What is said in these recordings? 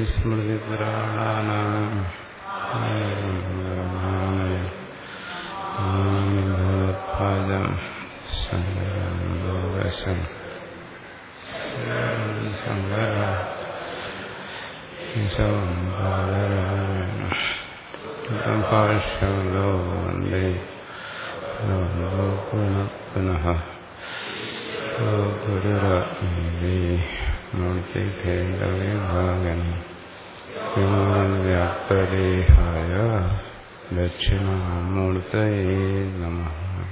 സ്മൃതിപുരാണാനാം ഭഗവത്പാദം ശങ്കരം ശങ്കര ഭാഷ്യോ വന്ദേ പുനഃ പുനഃ ഗുരുരേ മൂർത്തിഭേദവിഭാഗൻ വ്യാപ്തദേഹായ ദക്ഷിണാമൂർത്തയേ നമ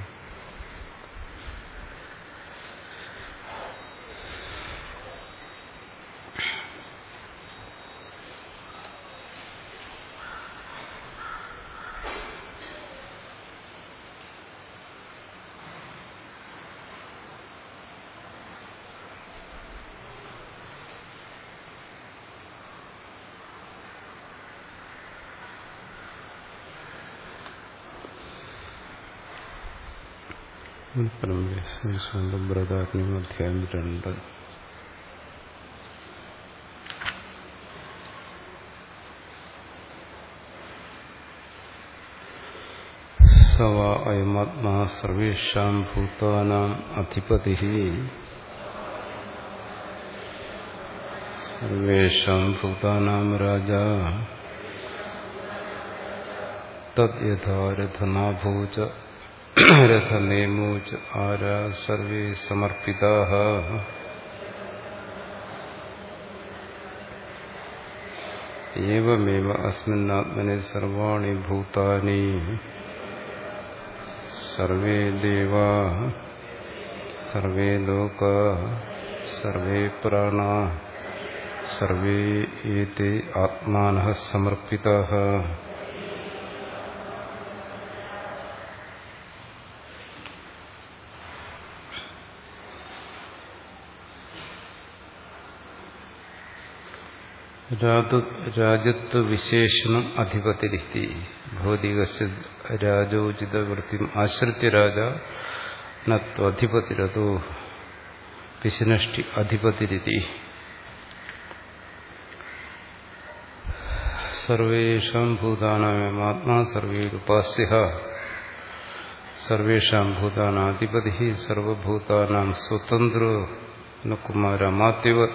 സ്വന്തം ബ്രദാത്മ്യം അധ്യായം രണ്ട് സവ അയമാത്മാ സർവേഷാം ഭൂതാനാം അധിപതി സർവേഷാം ഭൂതാനാം രാജ തദ്യഥാരഥനാഭൂച രഥനേമോ ച ആരാ സർവേ സമർപ്പിതാ ഏവമേവ അസ്മിന്നാത്മനെ സർവാണി ഭൂതാനി സർവേ ദേവാ സർവേ ലോക സർവേ പ്രാണ സർവേ ഏതേ ആത്മാന സമർപ്പിതാ രാജത്വ വിശേഷണം അധിപതിരിത്തി ഭൗതിക രാജോചിത വൃത്തി ആശ്രിത്യ രാജ നത്വധിപതിരതോ വിശനഷ്ടി അധിപതിരിതി സർവേഷാം ഭൂതാനാമാത്മാ സർവേരുപാസ്യ സർവേഷാം ഭൂതാനാധിപതി സർവഭൂതാനാം സ്വതന്ത്രോ കുമാരമാത്യവ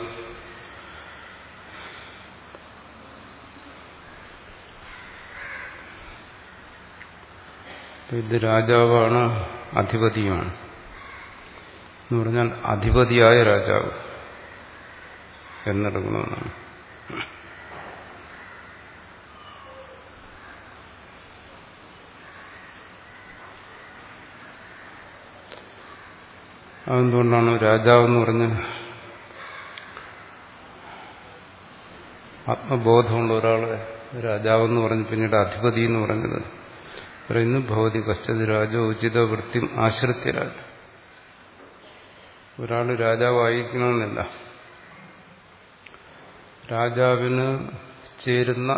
ഇത് രാജാവാണ് അധിപതിയുമാണ് എന്ന് പറഞ്ഞാൽ അധിപതിയായ രാജാവ് എന്നെടുക്കണമെന്നാണ് അതെന്തുകൊണ്ടാണ് രാജാവെന്ന് പറഞ്ഞ് ആത്മബോധമുള്ള ഒരാളെ രാജാവെന്ന് പറഞ്ഞ് പിന്നീട് അധിപതി എന്ന് പറഞ്ഞത് പറയുന്നു ഭവതി കശ്ചത് രാജോ ഉചിത വൃത്തി ആശ്രിത്യ രാജ ഒരാൾ രാജാവായിരിക്കണമെന്നില്ല രാജാവിന് ചേരുന്ന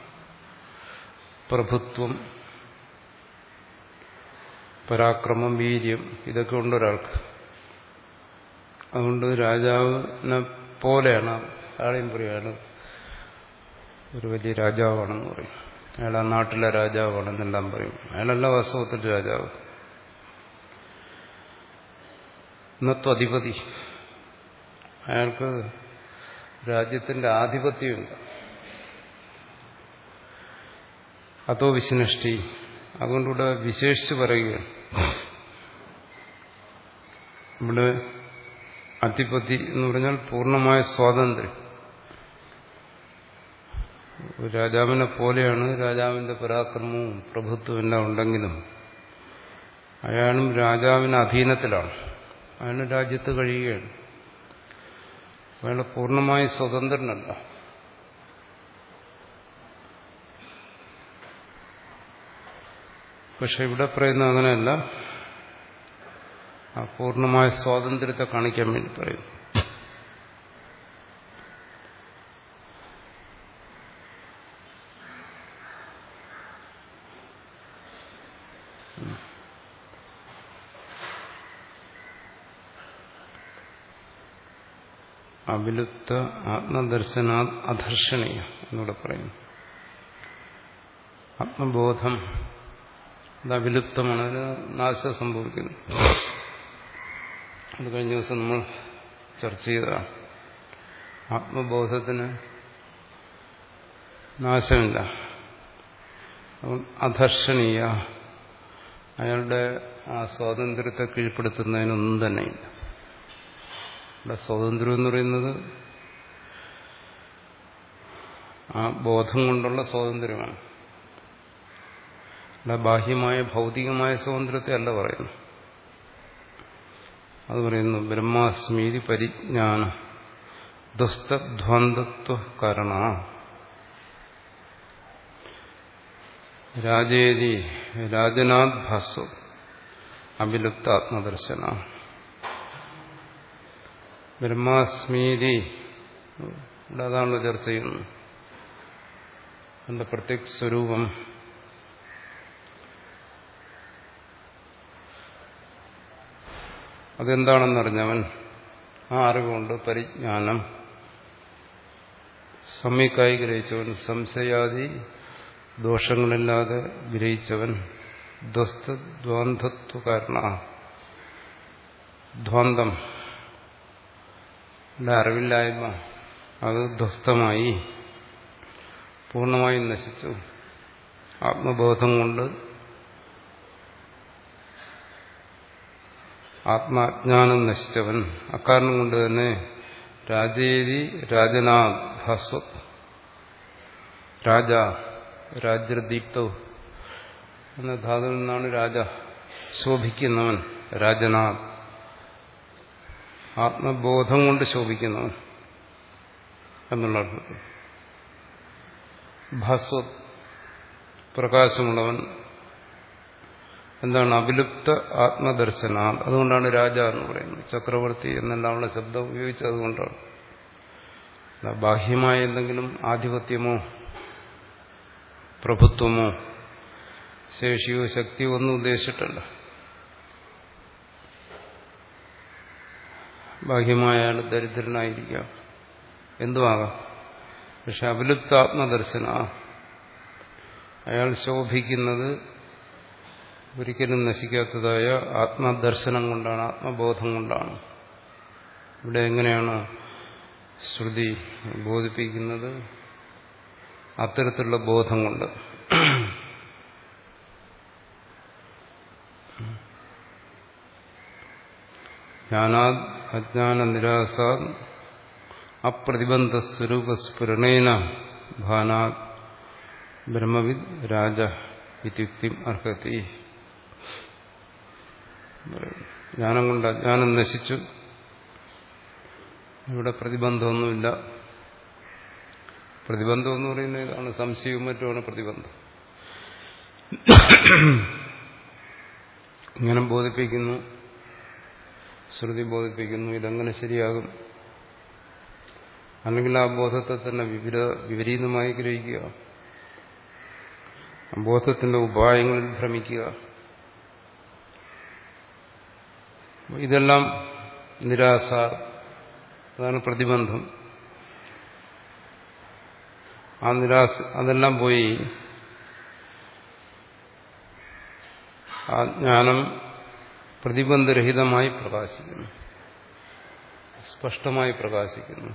പ്രഭുത്വം പരാക്രമം വീര്യം ഇതൊക്കെ ഉണ്ട് ഒരാൾക്ക് അതുകൊണ്ട് രാജാവിനെ പോലെയാണ് ആളെയും പറയുകയാണ് ഒരു വലിയ രാജാവാണെന്ന് പറയും അയാൾ ആ നാട്ടിലെ രാജാവാണെന്നെല്ലാം പറയും അയാളല്ല വാസ്തവത്തിൽ രാജാവ് ഇന്നത്തെ അധിപതി അയാൾക്ക് രാജ്യത്തിന്റെ ആധിപത്യമുണ്ട് അതോ വിശനഷ്ടി അതുകൊണ്ടിവിടെ വിശേഷിച്ച് പറയുകയാണ് ഇവിടെ അധിപതി എന്ന് പറഞ്ഞാൽ പൂർണ്ണമായ സ്വാതന്ത്ര്യം രാജാവിനെ പോലെയാണ് രാജാവിന്റെ പരാക്രമവും പ്രഭുത്വവും എല്ലാം ഉണ്ടെങ്കിലും അയാളും രാജാവിന് അധീനത്തിലാണ് അയാൾ രാജ്യത്ത് കഴിയുകയാണ് അയാൾ പൂർണ്ണമായി സ്വതന്ത്രനല്ല പക്ഷെ ഇവിടെ പറയുന്ന അങ്ങനെയല്ല ആ പൂർണ്ണമായ സ്വാതന്ത്ര്യത്തെ കാണിക്കാൻ വേണ്ടി പറയുന്നു അവിലുപ്ത ആത്മദർശനാ അധർഷണീയ എന്നൂടെ പറയുന്നു ആത്മബോധം അത് അവിലുപ്തമാണ് അതിന് നാശം സംഭവിക്കുന്നു അത് കഴിഞ്ഞ ദിവസം നമ്മൾ ചർച്ച ചെയ്തതാണ് ആത്മബോധത്തിന് നാശമില്ല അധർഷണീയ അയാളുടെ ആ സ്വാതന്ത്ര്യത്തെ കീഴ്പ്പെടുത്തുന്നതിനൊന്നും തന്നെയില്ല ഇവിടെ സ്വാതന്ത്ര്യം എന്ന് പറയുന്നത് ആ ബോധം കൊണ്ടുള്ള സ്വാതന്ത്ര്യമാണ് ഇവിടെ ബാഹ്യമായ ഭൗതികമായ സ്വാതന്ത്ര്യത്തെ അല്ല പറയുന്നു അത് പറയുന്നു ബ്രഹ്മാസ്മീതി പരിജ്ഞാന ദുസ്തധ്വാന്തത്വ കാരണ രാജേതി രാജനാഥ് ഭാസ്വ അഭിലുപ്ത ആത്മദർശന ബ്രഹ്മാസ്മീതി ഇവിടെ അതാണല്ലോ ചർച്ച ചെയ്യുന്നത് എന്റെ പ്രത്യേക സ്വരൂപം അതെന്താണെന്നറിഞ്ഞവൻ ആ അറിവുകൊണ്ട് പരിജ്ഞാനം സമ്യക്കായി ഗ്രഹിച്ചവൻ സംശയാദി ദോഷങ്ങളില്ലാതെ ഗ്രഹിച്ചവൻ ദ്വന്ദ്വത്വ കാരണ ദ്വന്ദ്ം അറിവില്ലായ്മ അത് ധ്വസ്തമായി പൂർണ്ണമായും നശിച്ചു ആത്മബോധം കൊണ്ട് ആത്മാജ്ഞാനം നശിച്ചവൻ അക്കാരണം കൊണ്ട് തന്നെ രാജേരി രാജനാ ഭാസ്വ രാജ രാജ്യദീപ്തവും എന്ന ധാതുവിൽ നിന്നാണ് രാജ ശോഭിക്കുന്നവൻ രാജനാ ആത്മബോധം കൊണ്ട് ശോഭിക്കുന്നവൻ എന്നുള്ള അർത്ഥത്തിൽ ഭാസ്വ പ്രകാശമുള്ളവൻ എന്താണ് അവിലുപ്ത ആത്മദർശന അതുകൊണ്ടാണ് രാജ എന്ന് പറയുന്നത് ചക്രവർത്തി എന്നെല്ലാമുള്ള ശബ്ദം ഉപയോഗിച്ചത് അതുകൊണ്ടാണ് ബാഹ്യമായ എന്തെങ്കിലും ആധിപത്യമോ പ്രഭുത്വമോ ശേഷിയോ ശക്തിയോ ഒന്നും ഉദ്ദേശിച്ചിട്ടല്ല ബാഹ്യമായ അയാൾ ദരിദ്രനായിരിക്കാം എന്തുമാകാം പക്ഷെ അവിലുപ്ത ആത്മദർശന അയാൾ ശോഭിക്കുന്നത് ഒരിക്കലും നശിക്കാത്തതായ ആത്മദർശനം കൊണ്ടാണ് ആത്മബോധം കൊണ്ടാണ് ഇവിടെ എങ്ങനെയാണ് ശ്രുതി ബോധിപ്പിക്കുന്നത് അത്തരത്തിലുള്ള ബോധം കൊണ്ട് ജ്ഞാനാത് അജ്ഞാന നിരാസാ അപ്രതിബന്ധ സ്വരൂപസ്ഫുരണേന ഭാനാത് ബ്രഹ്മവിദ് രാജ ഇത്യുക്തി അർഹത്തി ജ്ഞാനം കൊണ്ട് അജ്ഞാനം നശിച്ചു ഇവിടെ പ്രതിബന്ധമൊന്നുമില്ല പ്രതിബന്ധം എന്ന് പറയുന്നത് ഇതാണ് സംശയവും മറ്റുമാണ് പ്രതിബന്ധം ഇങ്ങനെ ബോധിപ്പിക്കുന്നു ശ്രുതി ബോധിപ്പിക്കുന്നു ഇതെങ്ങനെ ശരിയാകും അല്ലെങ്കിൽ ആ ബോധത്തെ തന്നെ വിപരീത വിപരീതമായി ഗ്രഹിക്കുക ബോധത്തിന്റെ ഉപായങ്ങളിൽ ഭ്രമിക്കുക ഇതെല്ലാം നിരാശ അതാണ് പ്രതിബന്ധം ആ നിരാശ അതെല്ലാം പോയി ആ ജ്ഞാനം പ്രതിബന്ധരഹിതമായി പ്രകാശിക്കുന്നു സ്പഷ്ടമായി പ്രകാശിക്കുന്നു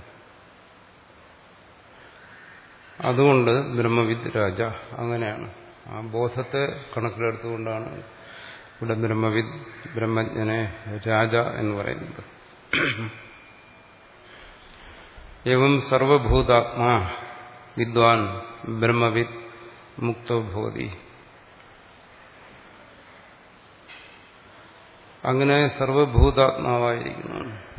അതുകൊണ്ട് ബ്രഹ്മവിദ് രാജ അങ്ങനെയാണ് ആ ബോധത്തെ കണക്കിലെടുത്തുകൊണ്ടാണ് ഇവിടെ ബ്രഹ്മവിദ് ബ്രഹ്മജ്ഞനെ രാജ എന്ന് പറയുന്നത് എവം സർവഭൂതാത്മാ വിദ്വാൻ ബ്രഹ്മവിദ് മുക്തോ ഭവതി അങ്ങനെ സർവഭൂതാത്മാവായിരിക്കുന്നു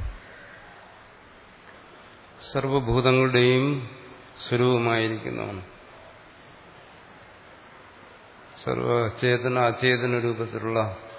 സർവഭൂതങ്ങളുടെയും സ്വരൂപമായിരിക്കുന്നവൻ സർവചേതന അചേതന രൂപത്തിലുള്ള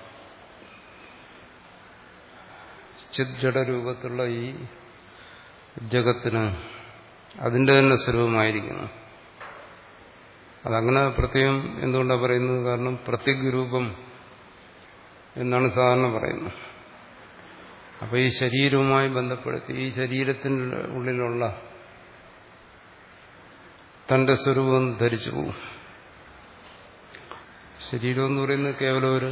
ചിജ്ജട രൂപത്തിലുള്ള ഈ ജഗത്തിന് അതിന്റെ തന്നെ സ്വരൂപമായിരിക്കുന്നു അതങ്ങനെ പ്രത്യേകം എന്തുകൊണ്ടാണ് പറയുന്നത് കാരണം പ്രത്യഗ് രൂപം എന്നാണ് സാധാരണ പറയുന്നത് അപ്പോൾ ഈ ശരീരവുമായി ബന്ധപ്പെടുത്തി ഈ ശരീരത്തിൻ്റെ ഉള്ളിലുള്ള തന്റെ സ്വരൂപം ധരിച്ചു പോകും ശരീരം എന്ന് പറയുന്നത് കേവലം ഒരു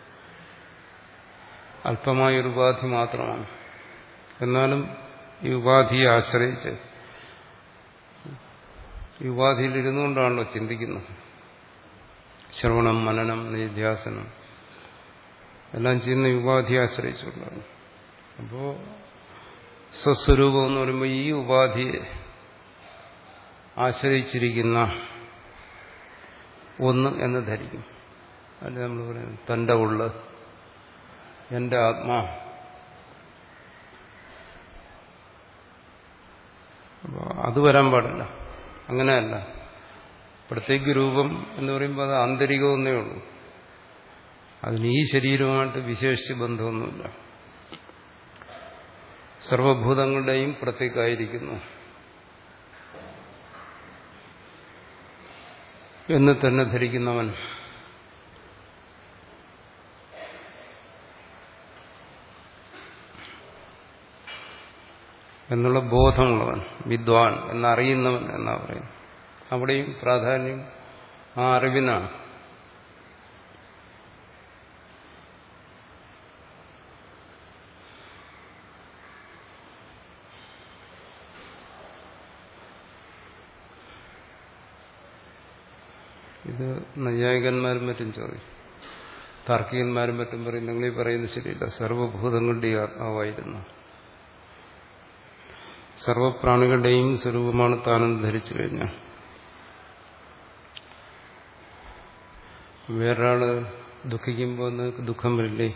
അല്പമായൊരു ഉപാധി മാത്രമാണ് എന്നാലും ഈ ഉപാധിയെ ആശ്രയിച്ച് ഈ ഉപാധിയിൽ ഇരുന്നുകൊണ്ടാണല്ലോ ചിന്തിക്കുന്നത് ശ്രവണം മനനം നിധ്യാസനം എല്ലാം ചെയ്യുന്ന ഈ ഉപാധിയെ ആശ്രയിച്ചുകൊണ്ടാണ് അപ്പോൾ സ്വസ്വരൂപം എന്ന് പറയുമ്പോൾ ഈ ഉപാധിയെ ആശ്രയിച്ചിരിക്കുന്ന ഒന്ന് എന്ന് ധരിക്കും അല്ലെ നമ്മൾ പറയുന്നത് തൻ്റെ ഉള്ള് എൻ്റെ ആത്മാ അപ്പോൾ അത് വരാൻ പാടില്ല അങ്ങനെയല്ല പ്രത്യേക രൂപം എന്ന് പറയുമ്പോൾ അത് ആന്തരികമെന്നേ ഉള്ളൂ അതിന് ഈ ശരീരവുമായിട്ട് വിശേഷിച്ച് ബന്ധമൊന്നുമില്ല സർവഭൂതങ്ങളുടെയും പ്രത്യേകമായിരിക്കുന്നു എന്ന് തന്നെ ധരിക്കുന്നവൻ എന്നുള്ള ബോധമുള്ളവൻ വിദ്വാൻ എന്നറിയുന്നവൻ എന്നാ പറയും അവിടെയും പ്രാധാന്യം ആ അറിവിനാണ് ഇത് നൈയായികന്മാരും മറ്റും ചോദിക്കും താർക്കികന്മാരും മറ്റും പറയും നിങ്ങളീ പറയുന്നത് ശരിയില്ല സർവഭൂതങ്ങളുടെ ആത്മാവായിരുന്നു സർവപ്രാണികളുടെയും സ്വരൂപമാണ് താനെന്ന് ധരിച്ചു കഴിഞ്ഞാൽ വേറൊരാള് ദുഃഖിക്കുമ്പോൾ നിങ്ങൾക്ക് ദുഃഖം വരില്ലേ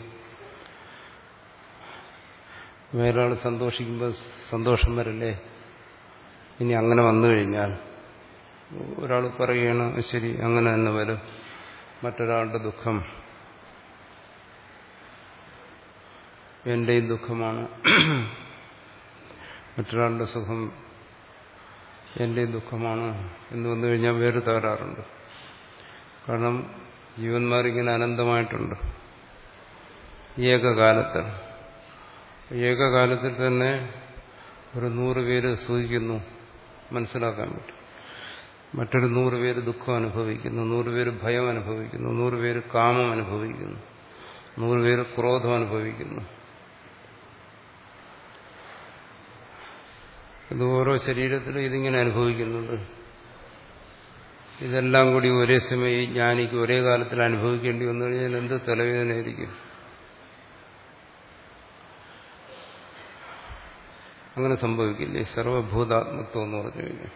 വേറൊരാൾ സന്തോഷിക്കുമ്പോൾ സന്തോഷം വരില്ലേ ഇനി അങ്ങനെ വന്നു കഴിഞ്ഞാൽ ഒരാൾ പറയുകയാണ് ശരി അങ്ങനെ തന്നെ വരും മറ്റൊരാളുടെ ദുഃഖം എന്റെയും ദുഃഖമാണ് മറ്റൊരാളുടെ സുഖം എന്റെയും ദുഃഖമാണ് എന്ന് വന്നു കഴിഞ്ഞാൽ വേറെ തകരാറുണ്ട് കാരണം ജീവന്മാരിങ്ങനെ അനന്തമായിട്ടുണ്ട് ഏകകാലത്ത് ഏകകാലത്തിൽ തന്നെ ഒരു നൂറ് പേര് സൂചിക്കുന്നു മനസ്സിലാക്കാൻ പറ്റും മറ്റൊരു നൂറ് പേര് ദുഃഖം അനുഭവിക്കുന്നു നൂറ് പേര് ഭയം അനുഭവിക്കുന്നു നൂറ് പേര് കാമം അനുഭവിക്കുന്നു നൂറ് പേര് ക്രോധം അനുഭവിക്കുന്നു ഇത് ഓരോ ശരീരത്തിലും ഇതിങ്ങനെ അനുഭവിക്കുന്നുണ്ട് ഇതെല്ലാം കൂടി ഒരേ സമയം ഈ ജ്ഞാനിക്ക് ഒരേ കാലത്തിൽ അനുഭവിക്കേണ്ടി വന്നു കഴിഞ്ഞാൽ എന്ത് തലവേദനയായിരിക്കും അങ്ങനെ സംഭവിക്കില്ലേ സർവഭൂതാത്മത്വം എന്ന് പറഞ്ഞു കഴിഞ്ഞാൽ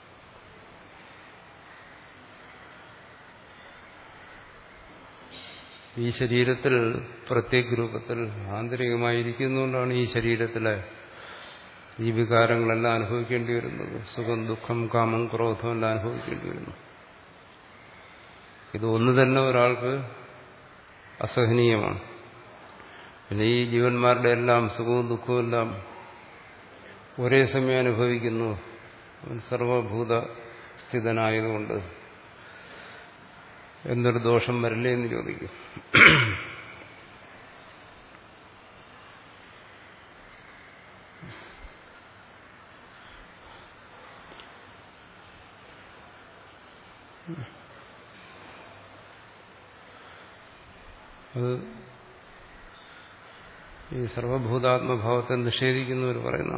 ഈ ശരീരത്തിൽ പ്രത്യേക രൂപത്തിൽ ആന്തരികമായിരിക്കുന്നതുകൊണ്ടാണ് ഈ ശരീരത്തിലെ ഈ വികാരങ്ങളെല്ലാം അനുഭവിക്കേണ്ടി വരുന്നത് സുഖം ദുഃഖം കാമം ക്രോധം എല്ലാം അനുഭവിക്കേണ്ടി വരുന്നു ഇത് ഒന്ന് തന്നെ ഒരാൾക്ക് അസഹനീയമാണ് പിന്നെ ഈ ജീവന്മാരുടെ എല്ലാം സുഖവും ദുഃഖവും എല്ലാം ഒരേ സമയം അനുഭവിക്കുന്നു സർവഭൂത സ്ഥിതനായതുകൊണ്ട് എന്തൊരു ദോഷം വരില്ലേ എന്ന് ചോദിക്കും അത് ഈ സർവഭൂതാത്മഭാവത്തെ നിഷേധിക്കുന്നവർ പറയുന്ന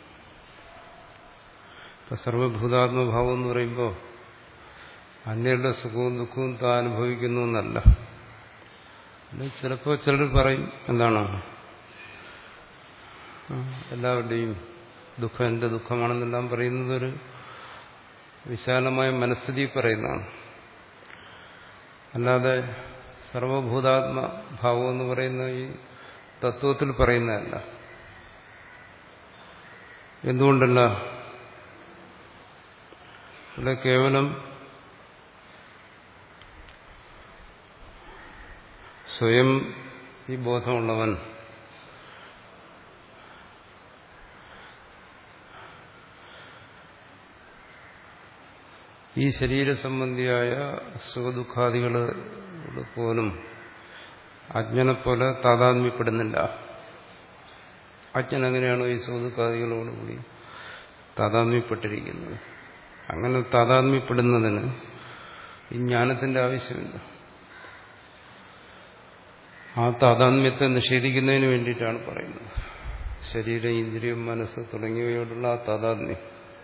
ഇപ്പൊ സർവഭൂതാത്മഭാവം എന്ന് പറയുമ്പോൾ അന്യരുടെ സുഖവും ദുഃഖവും താൻ അനുഭവിക്കുന്നു എന്നല്ല ചിലപ്പോൾ ചിലർ പറയും എന്താണ് എല്ലാവരുടെയും ദുഃഖം എന്റെ ദുഃഖമാണെന്നെല്ലാം പറയുന്നത് ഒരു വിശാലമായ മനസ്ഥിതി പറയുന്നതാണ് അല്ലാതെ സർവഭൂതാത്മഭാവം എന്ന് പറയുന്ന ഈ തത്വത്തിൽ പറയുന്നതല്ല എന്തുകൊണ്ടല്ല ഇവിടെ കേവലം സ്വയം ഈ ബോധമുള്ളവൻ ഈ ശരീര സംബന്ധിയായ സുഖദുഃഖാദികൾ പോലും അജ്ഞനെപ്പോലെ താതാത്മ്യപ്പെടുന്നില്ല അജ്ഞൻ എങ്ങനെയാണോ ഈ സുഹൃത്തുക്കാദികളോടുകൂടി താതാത്മ്യപ്പെട്ടിരിക്കുന്നത് അങ്ങനെ താതാത്മ്യപ്പെടുന്നതിന് ഈ ജ്ഞാനത്തിന്റെ ആവശ്യമില്ല ആ താതാത്മ്യത്തെ നിഷേധിക്കുന്നതിന് വേണ്ടിയിട്ടാണ് പറയുന്നത് ശരീരം ഇന്ദ്രിയം മനസ്സ് തുടങ്ങിയവയോടുള്ള ആ താതാത്മ്യം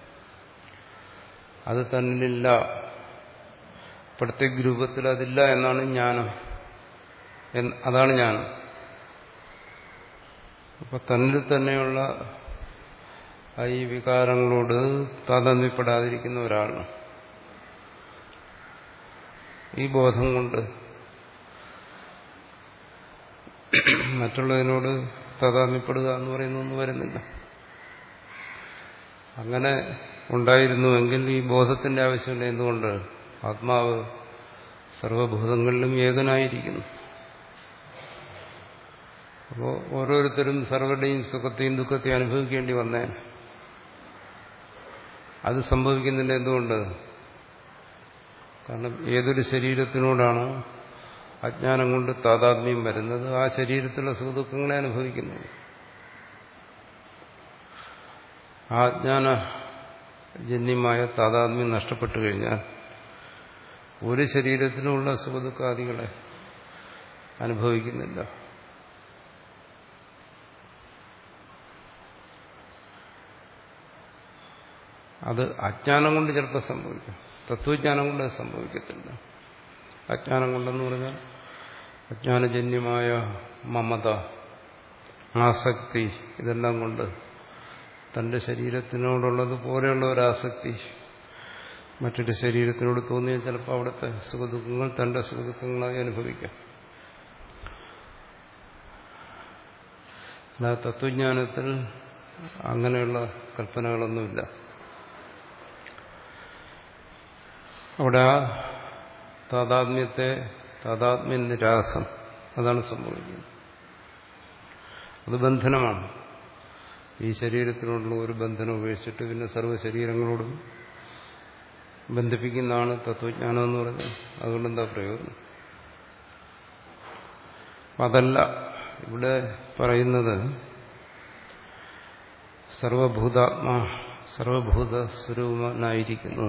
അത് തന്നിലില്ല പ്രത്യേക രൂപത്തിൽ അതില്ല എന്നാണ് ജ്ഞാനം അതാണ് ജ്ഞാനം അപ്പൊ തന്നിൽ തന്നെയുള്ള ഈ വികാരങ്ങളോട് താതാത്മ്യപ്പെടാതിരിക്കുന്ന ഒരാളാണ് ഈ ബോധം കൊണ്ട് മറ്റുള്ളതിനോട് താതാത്മ്യപ്പെടുക എന്ന് പറയുന്നൊന്നും വരുന്നില്ല അങ്ങനെ ഉണ്ടായിരുന്നുവെങ്കിൽ ഈ ബോധത്തിന്റെ ആവശ്യമില്ല എന്തുകൊണ്ട് ആത്മാവ് സർവഭൂതങ്ങളിലും ഏകനായിരിക്കുന്നു അപ്പോൾ ഓരോരുത്തരും സർവരുടെയും സുഖത്തെയും ദുഃഖത്തെയും അനുഭവിക്കേണ്ടി വന്നേ അത് സംഭവിക്കുന്നില്ല എന്തുകൊണ്ട് കാരണം ഏതൊരു ശരീരത്തിനോടാണോ അജ്ഞാനം കൊണ്ട് താതാത്മ്യം വരുന്നത് ആ ശരീരത്തിലുള്ള സുഖദുഃഖങ്ങളെ അനുഭവിക്കുന്നു ആ അജ്ഞാനജന്യമായ താതാത്മ്യം നഷ്ടപ്പെട്ടു കഴിഞ്ഞാൽ ഒരു ശരീരത്തിലുള്ള സുഖദുഃഖാദികളെ അനുഭവിക്കുന്നില്ല അത് അജ്ഞാനം കൊണ്ട് ചിലപ്പോൾ സംഭവിക്കും തത്വജ്ഞാനം കൊണ്ട് അത് സംഭവിക്കത്തില്ല അജ്ഞാനം കൊണ്ടെന്ന് പറഞ്ഞാൽ അജ്ഞാനജന്യമായ മമത ആസക്തി ഇതെല്ലാം കൊണ്ട് തന്റെ ശരീരത്തിനോടുള്ളത് പോലെയുള്ള ഒരാസക്തി മറ്റൊരു ശരീരത്തിനോട് തോന്നിയാൽ ചിലപ്പോൾ അവിടുത്തെ സുഖദുഃഖങ്ങൾ തന്റെ സുഖദുഃഖങ്ങളായി അനുഭവിക്കാം അല്ല തത്വജ്ഞാനത്തിൽ അങ്ങനെയുള്ള കൽപ്പനകളൊന്നുമില്ല അവിടെ ആ താതാത്മ്യത്തെ താതാത്മ്യ നിരാസം അതാണ് സംഭവിക്കുന്നത് അത് ബന്ധനമാണ് ഈ ശരീരത്തിനോടുള്ള ഒരു ബന്ധനം ഉപേക്ഷിച്ചിട്ട് പിന്നെ സർവ്വ ശരീരങ്ങളോടും ബന്ധിപ്പിക്കുന്നതാണ് തത്വജ്ഞാനം എന്ന് പറഞ്ഞത് അതുകൊണ്ട് എന്താ പ്രയോജനം അതല്ല ഇവിടെ പറയുന്നത് സർവഭൂതാത്മാ സർവഭൂത സ്വരൂപനായിരിക്കുന്നു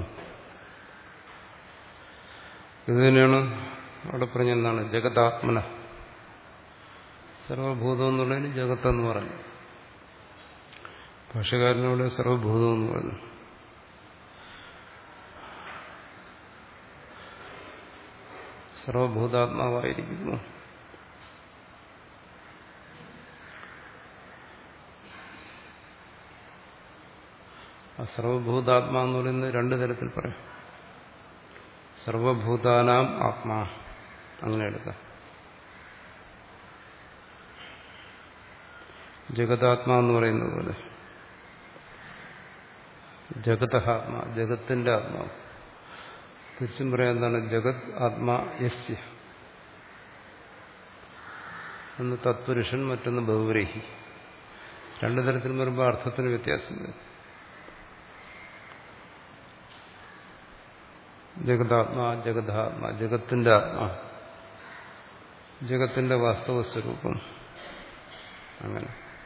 ഇത് തന്നെയാണ് അവിടെ പറഞ്ഞെന്താണ് ജഗതാത്മന സർവഭൂതം എന്നുള്ളതിന് ജഗത്തെന്ന് പറഞ്ഞു ഭാഷകാരനോട് സർവഭൂതം എന്ന് പറഞ്ഞു സർവഭൂതാത്മാവായിരിക്കുന്നു ആ സർവഭൂതാത്മാ എന്ന് പറയുന്നത് രണ്ടു തരത്തിൽ പറയാം സർവഭൂതാനാം ആത്മാ അങ്ങനെ എടുക്കാം ജഗതാത്മാ എന്ന് പറയുന്നത് പോലെ ജഗതാത്മാ ജഗത്തിന്റെ ആത്മാവ് തിരിച്ചും പറയാൻ എന്താണ് ജഗത് ആത്മാ യസ്യ ഒന്ന് തത്പുരുഷൻ മറ്റൊന്ന് ബഹുരഹി രണ്ടു തരത്തിൽ വരുമ്പോൾ അർത്ഥത്തിന് വ്യത്യാസം വരും ജഗതാത്മാ ജഗതാത്മാ ജഗത്തിന്റെ ആത്മാ ജഗത്തിന്റെ വാസ്തവ സ്വരൂപം അങ്ങനെ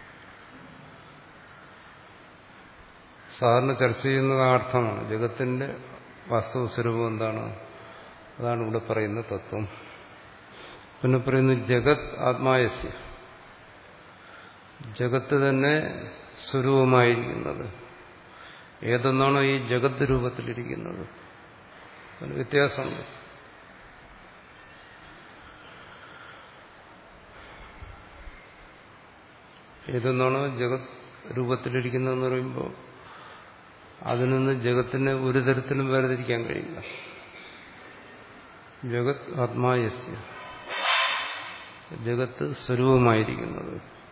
സാധാരണ ചർച്ച ചെയ്യുന്നത് ആ അർത്ഥമാണ് ജഗത്തിന്റെ വാസ്തവ സ്വരൂപം എന്താണ് അതാണ് ഇവിടെ പറയുന്ന തത്വം പിന്നെ പറയുന്നു ജഗത് ആത്മായസ്യ ജഗത്ത് തന്നെ സ്വരൂപമായിരിക്കുന്നത് ഏതെന്നാണോ ഈ ജഗത്ത് രൂപത്തിലിരിക്കുന്നത് അതിന് വ്യത്യാസമുണ്ട് ഏതെന്നാണോ ജഗത് രൂപത്തിലിരിക്കുന്നതെന്ന് പറയുമ്പോൾ അതിൽ നിന്ന് ജഗത്തിനെ ഒരു തരത്തിലും വേർതിരിക്കാൻ കഴിയില്ല ജഗത് ആത്മായസ്യ ജഗത്ത് സ്വരൂപമായിരിക്കുന്നത്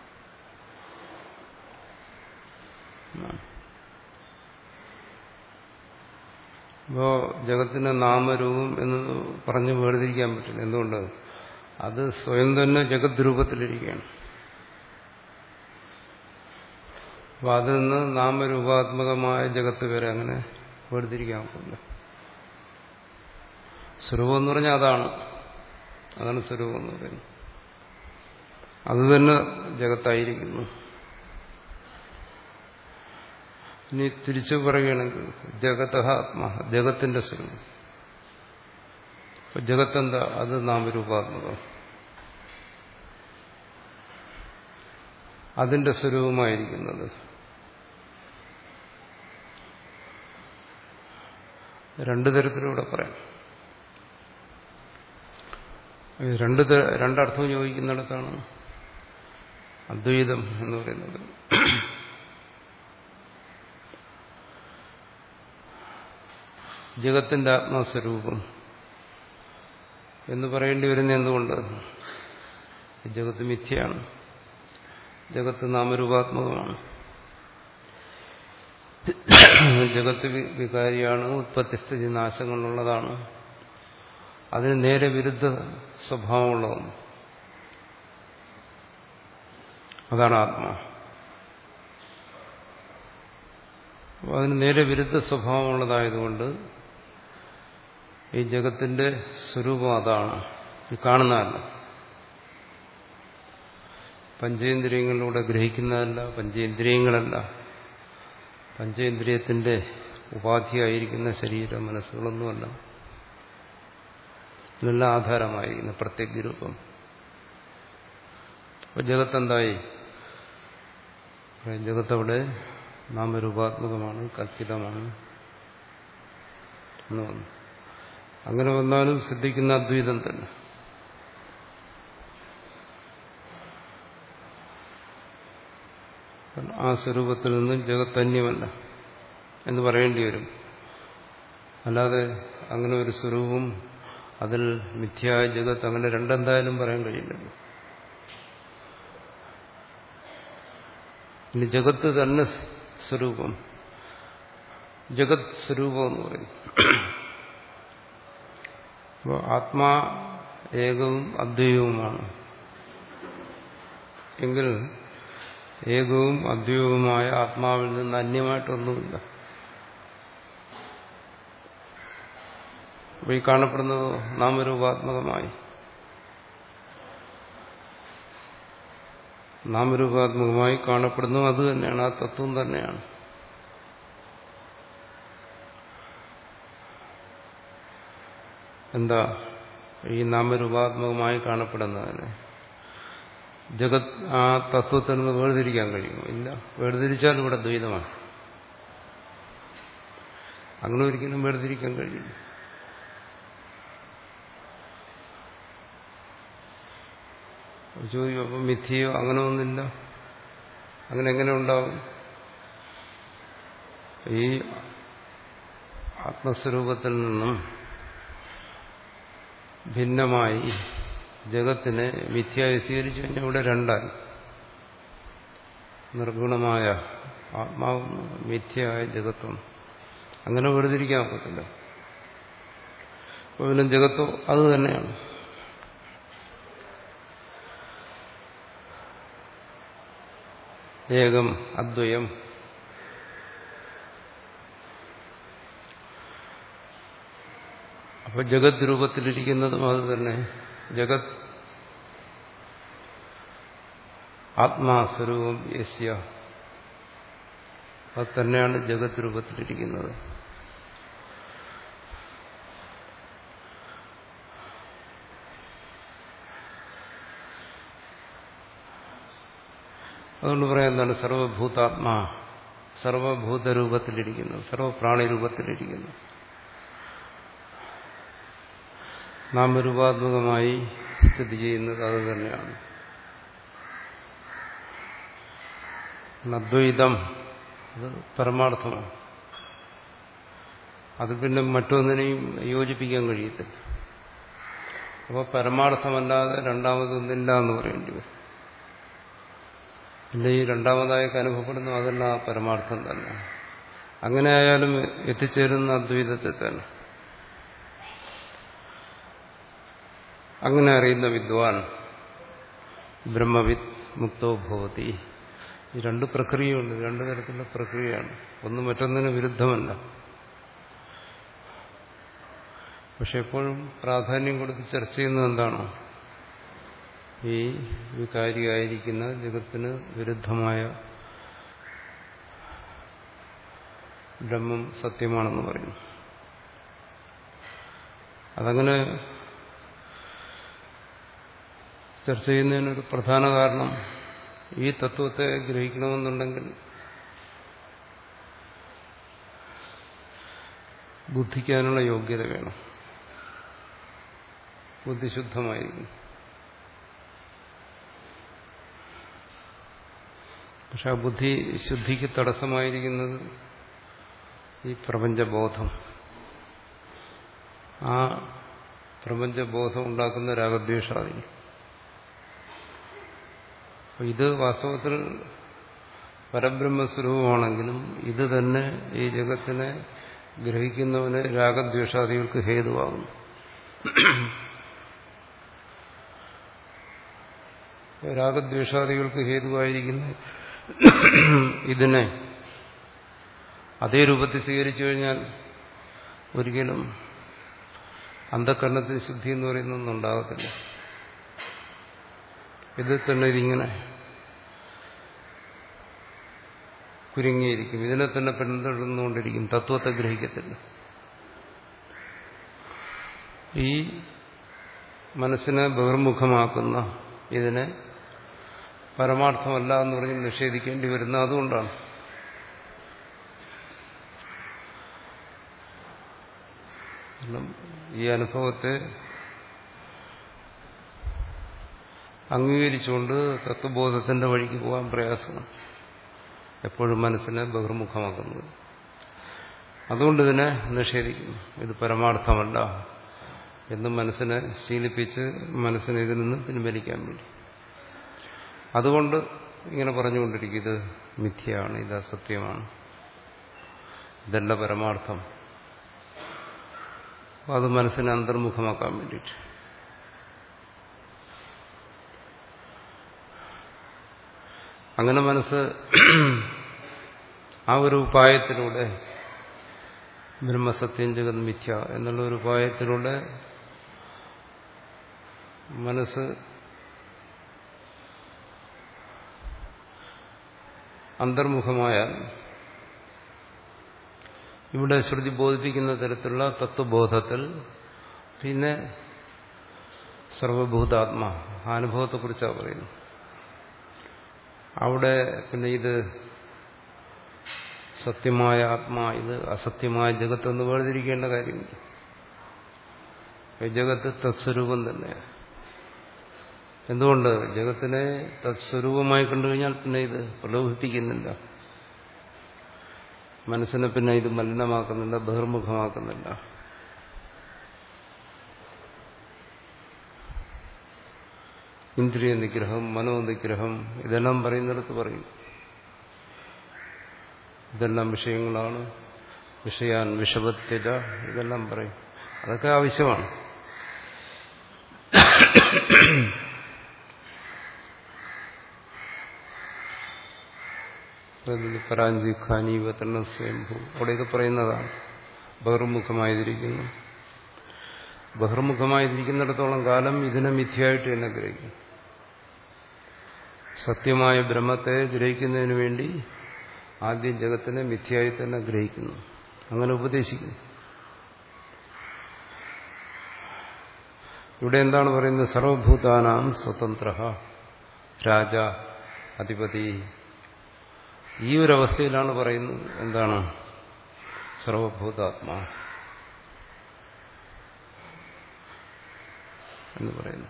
അപ്പോ ജഗത്തിന്റെ നാമരൂപം എന്ന് പറഞ്ഞ് വേർതിരിക്കാൻ പറ്റില്ല എന്തുകൊണ്ട് അത് സ്വയം തന്നെ ജഗത് രൂപത്തിലിരിക്കുകയാണ് അപ്പൊ അതിൽ നിന്ന് നാമരൂപാത്മകമായ ജഗത്ത് വരെ അങ്ങനെ വേർതിരിക്കാൻ പറ്റില്ല സ്വരൂപം എന്ന് പറഞ്ഞാൽ അതാണ് അതാണ് സ്വരൂപം എന്ന് പറയുന്നത് അത് തന്നെ ജഗത്തായിരിക്കുന്നു ഇനി തിരിച്ചു പറയുകയാണെങ്കിൽ ജഗത ആത്മാ ജഗത്തിന്റെ സ്വരൂപം ജഗത്തെന്താ അത് നാമരൂപാത്മകം അതിന്റെ സ്വരൂപമായിരിക്കുന്നത് രണ്ടു തരത്തിലൂടെ പറയാം രണ്ട് രണ്ടർത്ഥം ചോദിക്കുന്നിടത്താണ് അദ്വൈതം എന്ന് പറയുന്നത് ജഗത്തിന്റെ ആത്മസ്വരൂപം എന്ന് പറയേണ്ടി വരുന്ന എന്തുകൊണ്ട് ജഗത്ത് മിഥ്യയാണ് ജഗത്ത് നാമരൂപാത്മകമാണ് ജഗത്ത് വികാരിയാണ് ഉത്പത്തിസ്ഥിതി നാശങ്ങളുള്ളതാണ് അതിന് നേരെ വിരുദ്ധ സ്വഭാവമുള്ളതാണ് അതാണ് ആത്മാ അപ്പോൾ അതിന് നേരെ വിരുദ്ധ സ്വഭാവമുള്ളതായതുകൊണ്ട് ഈ ജഗത്തിന്റെ സ്വരൂപം അതാണ് ഈ കാണുന്നതല്ല പഞ്ചേന്ദ്രിയങ്ങളിലൂടെ ഗ്രഹിക്കുന്നതല്ല പഞ്ചേന്ദ്രിയങ്ങളല്ല പഞ്ചേന്ദ്രിയത്തിന്റെ ഉപാധിയായിരിക്കുന്ന ശരീര മനസ്സുകളൊന്നുമല്ല ഇതിനെല്ലാം ആധാരമായിരിക്കുന്ന പ്രത്യേക രൂപം അപ്പൊ ജഗത്തെന്തായി ജഗത്തവിടെ നാമരൂപാത്മകമാണ് കൽപ്പിതമാണ് എന്ന് വന്നു അങ്ങനെ വന്നാലും സിദ്ധിക്കുന്ന അദ്വൈതം തന്നെ ആ സ്വരൂപത്തിൽ നിന്നും ജഗത്തന്യമല്ല എന്ന് പറയേണ്ടി വരും അല്ലാതെ അങ്ങനെ ഒരു സ്വരൂപം അതിൽ മിഥ്യായ ജഗത്ത് അങ്ങനെ രണ്ടെന്തായാലും പറയാൻ കഴിയില്ലല്ലോ ഇനി ജഗത്ത് തന്നെ സ്വരൂപം ജഗത് സ്വരൂപം എന്ന് പറയും അപ്പോൾ ആത്മാ ഏകവും അദ്വൈതവുമാണ് എങ്കിൽ ഏകവും അദ്വൈതവുമായ ആത്മാവിൽ നിന്ന് അന്യമായിട്ടൊന്നുമില്ല അപ്പോൾ ഈ കാണപ്പെടുന്നത് നാമരൂപാത്മകമായി നാമരൂപാത്മകമായി കാണപ്പെടുന്നു അത് തന്നെയാണ് ആ തത്വം തന്നെയാണ് എന്താ ഈ നാമരൂപാത്മകമായി കാണപ്പെടുന്നതിന് ജഗത് ആ തത്വത്തിൽ നിന്ന് വേർതിരിക്കാൻ കഴിയുമോ ഇല്ല വേർതിരിച്ചാൽ ഇവിടെ ദ്വൈതമാണ് അങ്ങനെ ഒരിക്കലും വേർതിരിക്കാൻ കഴിയില്ല ചോദിക്കും അപ്പം മിഥ്യയോ അങ്ങനെ ഒന്നില്ല അങ്ങനെ എങ്ങനെ ഉണ്ടാവും ഈ ആത്മസ്വരൂപത്തിൽ നിന്നും ഭിന്നമായി ജഗത്തിനെ മിഥ്യയായി സ്വീകരിച്ചു കഴിഞ്ഞാൽ ഇവിടെ രണ്ടായി നിർഗുണമായ ആത്മാവും മിഥ്യയായ ജഗത്തും അങ്ങനെ വേർതിരിക്കാൻ ഒക്കത്തില്ല അപ്പോൾ പിന്നെ ജഗത്തോ അത് തന്നെയാണ് ഏകം അദ്വയം അപ്പൊ ജഗത് രൂപത്തിലിരിക്കുന്നതും അത് തന്നെ ജഗത് ആത്മാസ്വരൂപം യസ്യ അത് തന്നെയാണ് ജഗത് രൂപത്തിലിരിക്കുന്നത് അതുകൊണ്ട് പറയാം എന്താണ് സർവഭൂതാത്മാ സർവഭൂതരൂപത്തിലിരിക്കുന്നു സർവപ്രാണിരൂപത്തിലിരിക്കുന്നു നാമരൂപാത്മകമായി സ്ഥിതി ചെയ്യുന്നത് അത് തന്നെയാണ് അദ്വൈതം അത് പരമാർത്ഥമാണ് അത് പിന്നെ മറ്റൊന്നിനെയും യോജിപ്പിക്കാൻ കഴിയത്തില്ല അപ്പോൾ പരമാർത്ഥമല്ലാതെ രണ്ടാമതൊന്നില്ല എന്ന് പറയേണ്ടി വരും പിന്നെ ഈ രണ്ടാമതായൊക്കെ അനുഭവപ്പെടുന്നു അതെല്ലാം ആ പരമാർത്ഥം തന്നെ അങ്ങനെ ആയാലും എത്തിച്ചേരുന്ന അദ്വൈതത്തിൽ തന്നെ അങ്ങനെ അറിയുന്ന വിദ്വാൻ ബ്രഹ്മവിദ് മുക്തോ ഭവതി ഈ രണ്ട് പ്രക്രിയയുണ്ട് രണ്ട് തരത്തിലുള്ള പ്രക്രിയയാണ് ഒന്ന് മറ്റൊന്നിന് വിരുദ്ധമല്ല പക്ഷെ എപ്പോഴും പ്രാധാന്യം കൊടുത്ത് ചർച്ച ചെയ്യുന്നത് എന്താണ് ഈ വികാരിയായിരിക്കുന്ന ജഗത്തിന് വിരുദ്ധമായ ബ്രഹ്മം സത്യമാണെന്ന് പറയുന്നു അതങ്ങനെ ചർച്ച ചെയ്യുന്നതിനൊരു പ്രധാന കാരണം ഈ തത്വത്തെ ഗ്രഹിക്കണമെന്നുണ്ടെങ്കിൽ ബുദ്ധിക്കാനുള്ള യോഗ്യത വേണം ബുദ്ധിശുദ്ധമായിരിക്കും പക്ഷെ ആ ബുദ്ധി ശുദ്ധിക്ക് തടസ്സമായിരിക്കുന്നത് ഈ പ്രപഞ്ചബോധം ആ പ്രപഞ്ചബോധം ഉണ്ടാക്കുന്ന രാഗദ്വേഷാദി ഇത് വാസ്തവത്തിൽ പരബ്രഹ്മസ്വരൂപമാണെങ്കിലും ഇത് തന്നെ ഈ ജഗത്തിനെ ഗ്രഹിക്കുന്നവന് രാഗദ്വേഷാദികൾക്ക് ഹേതുവാകുന്നു രാഗദ്വേഷാദികൾക്ക് ഹേതുവായിരിക്കുന്ന ഇതിനെ അതേ രൂപത്തിൽ സ്വീകരിച്ചു കഴിഞ്ഞാൽ ഒരിക്കലും അന്ധകരണത്തിന് ശുദ്ധി എന്ന് പറയുന്നൊന്നും ഉണ്ടാകത്തില്ല ഇതിൽ തന്നെ ഇതിങ്ങനെ കുരുങ്ങിയിരിക്കും ഇതിനെ തന്നെ പിന്തുടർന്നുകൊണ്ടിരിക്കും തത്വത്തെ ഗ്രഹിക്കത്തില്ല ഈ മനസ്സിനെ ബഹിർമുഖമാക്കുന്ന ഇതിനെ പരമാർത്ഥമല്ല എന്ന് പറഞ്ഞ് നിഷേധിക്കേണ്ടി വരുന്ന അതുകൊണ്ടാണ് കാരണം ഈ അനുഭവത്തെ അംഗീകരിച്ചുകൊണ്ട് തത്വബോധത്തിന്റെ വഴിക്ക് പോകാൻ പ്രയാസമാണ് എപ്പോഴും മനസ്സിനെ ബഹിർമുഖമാക്കുന്നത് അതുകൊണ്ട് ഇതിനെ നിഷേധിക്കുന്നു ഇത് പരമാർത്ഥമല്ല എന്ന് മനസ്സിനെ ശീലിപ്പിച്ച് മനസ്സിനെ ഇതിൽ നിന്ന് പിൻവലിക്കാൻ വേണ്ടി അതുകൊണ്ട് ഇങ്ങനെ പറഞ്ഞുകൊണ്ടിരിക്കും ഇത് മിഥ്യയാണ് ഇത് അസത്യമാണ് ഇതല്ല പരമാർത്ഥം അത് മനസ്സിനെ അന്തർമുഖമാക്കാൻ വേണ്ടിയിട്ട് അങ്ങനെ മനസ്സ് ആ ഒരു ഉപായത്തിലൂടെ ബ്രഹ്മസത്യം ജഗത് മിഥ്യ എന്നുള്ള ഒരു ഉപായത്തിലൂടെ മനസ്സ് അന്തർമുഖമായാൽ ഇവിടെ ശ്രുതി ബോധിപ്പിക്കുന്ന തരത്തിലുള്ള തത്വബോധത്തിൽ പിന്നെ സർവഭൂതാത്മ അനുഭവത്തെക്കുറിച്ചാണ് പറയുന്നത് അവിടെ പിന്നെ ഇത് സത്യമായ ആത്മാ ഇത് അസത്യമായ ജഗത്തെന്ന് വേർതിരിക്കേണ്ട കാര്യമില്ല ജഗത്ത് തത്സ്വരൂപം തന്നെയാണ് എന്തുകൊണ്ട് ജഗത്തിനെ തത്സ്വരൂപമായി കണ്ടുകഴിഞ്ഞാൽ പിന്നെ ഇത് പ്രലോഭിപ്പിക്കുന്നില്ല മനസ്സിനെ പിന്നെ ഇത് മലിനമാക്കുന്നില്ല ബഹിർമുഖമാക്കുന്നില്ല ഇന്ദ്രിയ നിഗ്രഹം മനോനിഗ്രഹം ഇതെല്ലാം പറയുന്നിടത്ത് പറയും ഇതെല്ലാം വിഷയങ്ങളാണ് വിഷയാൻ വിഷവത്യത ഇതെല്ലാം പറയും അതൊക്കെ ആവശ്യമാണ് പരാഞ്ചി ഖാനി വതരണ സ്വയംഭൂ അവിടെയൊക്കെ പറയുന്നതാണ് ബഹിർമുഖമായിരിക്കുന്നു ബഹിർമുഖമായിരിക്കുന്നിടത്തോളം കാലം ഇതിനെ മിഥ്യയായിട്ട് തന്നെ ഗ്രഹിക്കും സത്യമായ ബ്രഹ്മത്തെ ഗ്രഹിക്കുന്നതിന് വേണ്ടി ആദ്യം ജഗത്തിനെ മിഥ്യയായി തന്നെ ഗ്രഹിക്കുന്നു അങ്ങനെ ഉപദേശിക്കുന്നു ഇവിടെ എന്താണ് പറയുന്നത് സർവഭൂതാനാം സ്വതന്ത്ര രാജ അധിപതി ഈ ഒരു അവസ്ഥയിലാണ് പറയുന്നത് എന്താണ് സർവഭൂതാത്മാ എന്ന് പറയുന്നു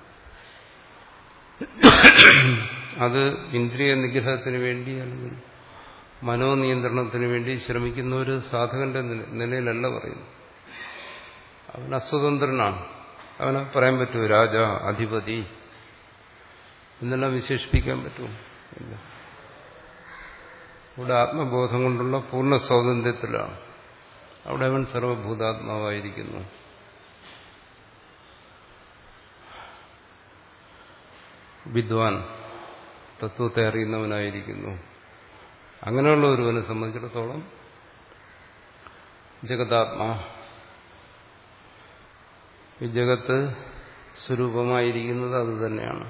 അത് ഇന്ദ്രിയ നിഗ്രഹത്തിന് വേണ്ടി അല്ലെങ്കിൽ മനോനിയന്ത്രണത്തിന് വേണ്ടി ശ്രമിക്കുന്ന ഒരു സാധകന്റെ നിലയിലല്ല പറയുന്നു അവൻ അസ്വതന്ത്രനാണ് അവനെ പറയാൻ പറ്റുമോ രാജ അധിപതി എന്നെല്ലാം വിശേഷിപ്പിക്കാൻ പറ്റുമോ ഇല്ല ഇവിടെ ആത്മബോധം കൊണ്ടുള്ള പൂർണ്ണ സ്വാതന്ത്ര്യത്തിലാണ് അവിടെ അവൻ സർവഭൂതാത്മാവായിരിക്കുന്നു വിദ്വാൻ തത്വത്തെ അറിയുന്നവനായിരിക്കുന്നു അങ്ങനെയുള്ള ഒരുവനെ സംബന്ധിച്ചിടത്തോളം ജഗതാത്മാ ഈ ജഗത്ത് സ്വരൂപമായിരിക്കുന്നത് അതുതന്നെയാണ്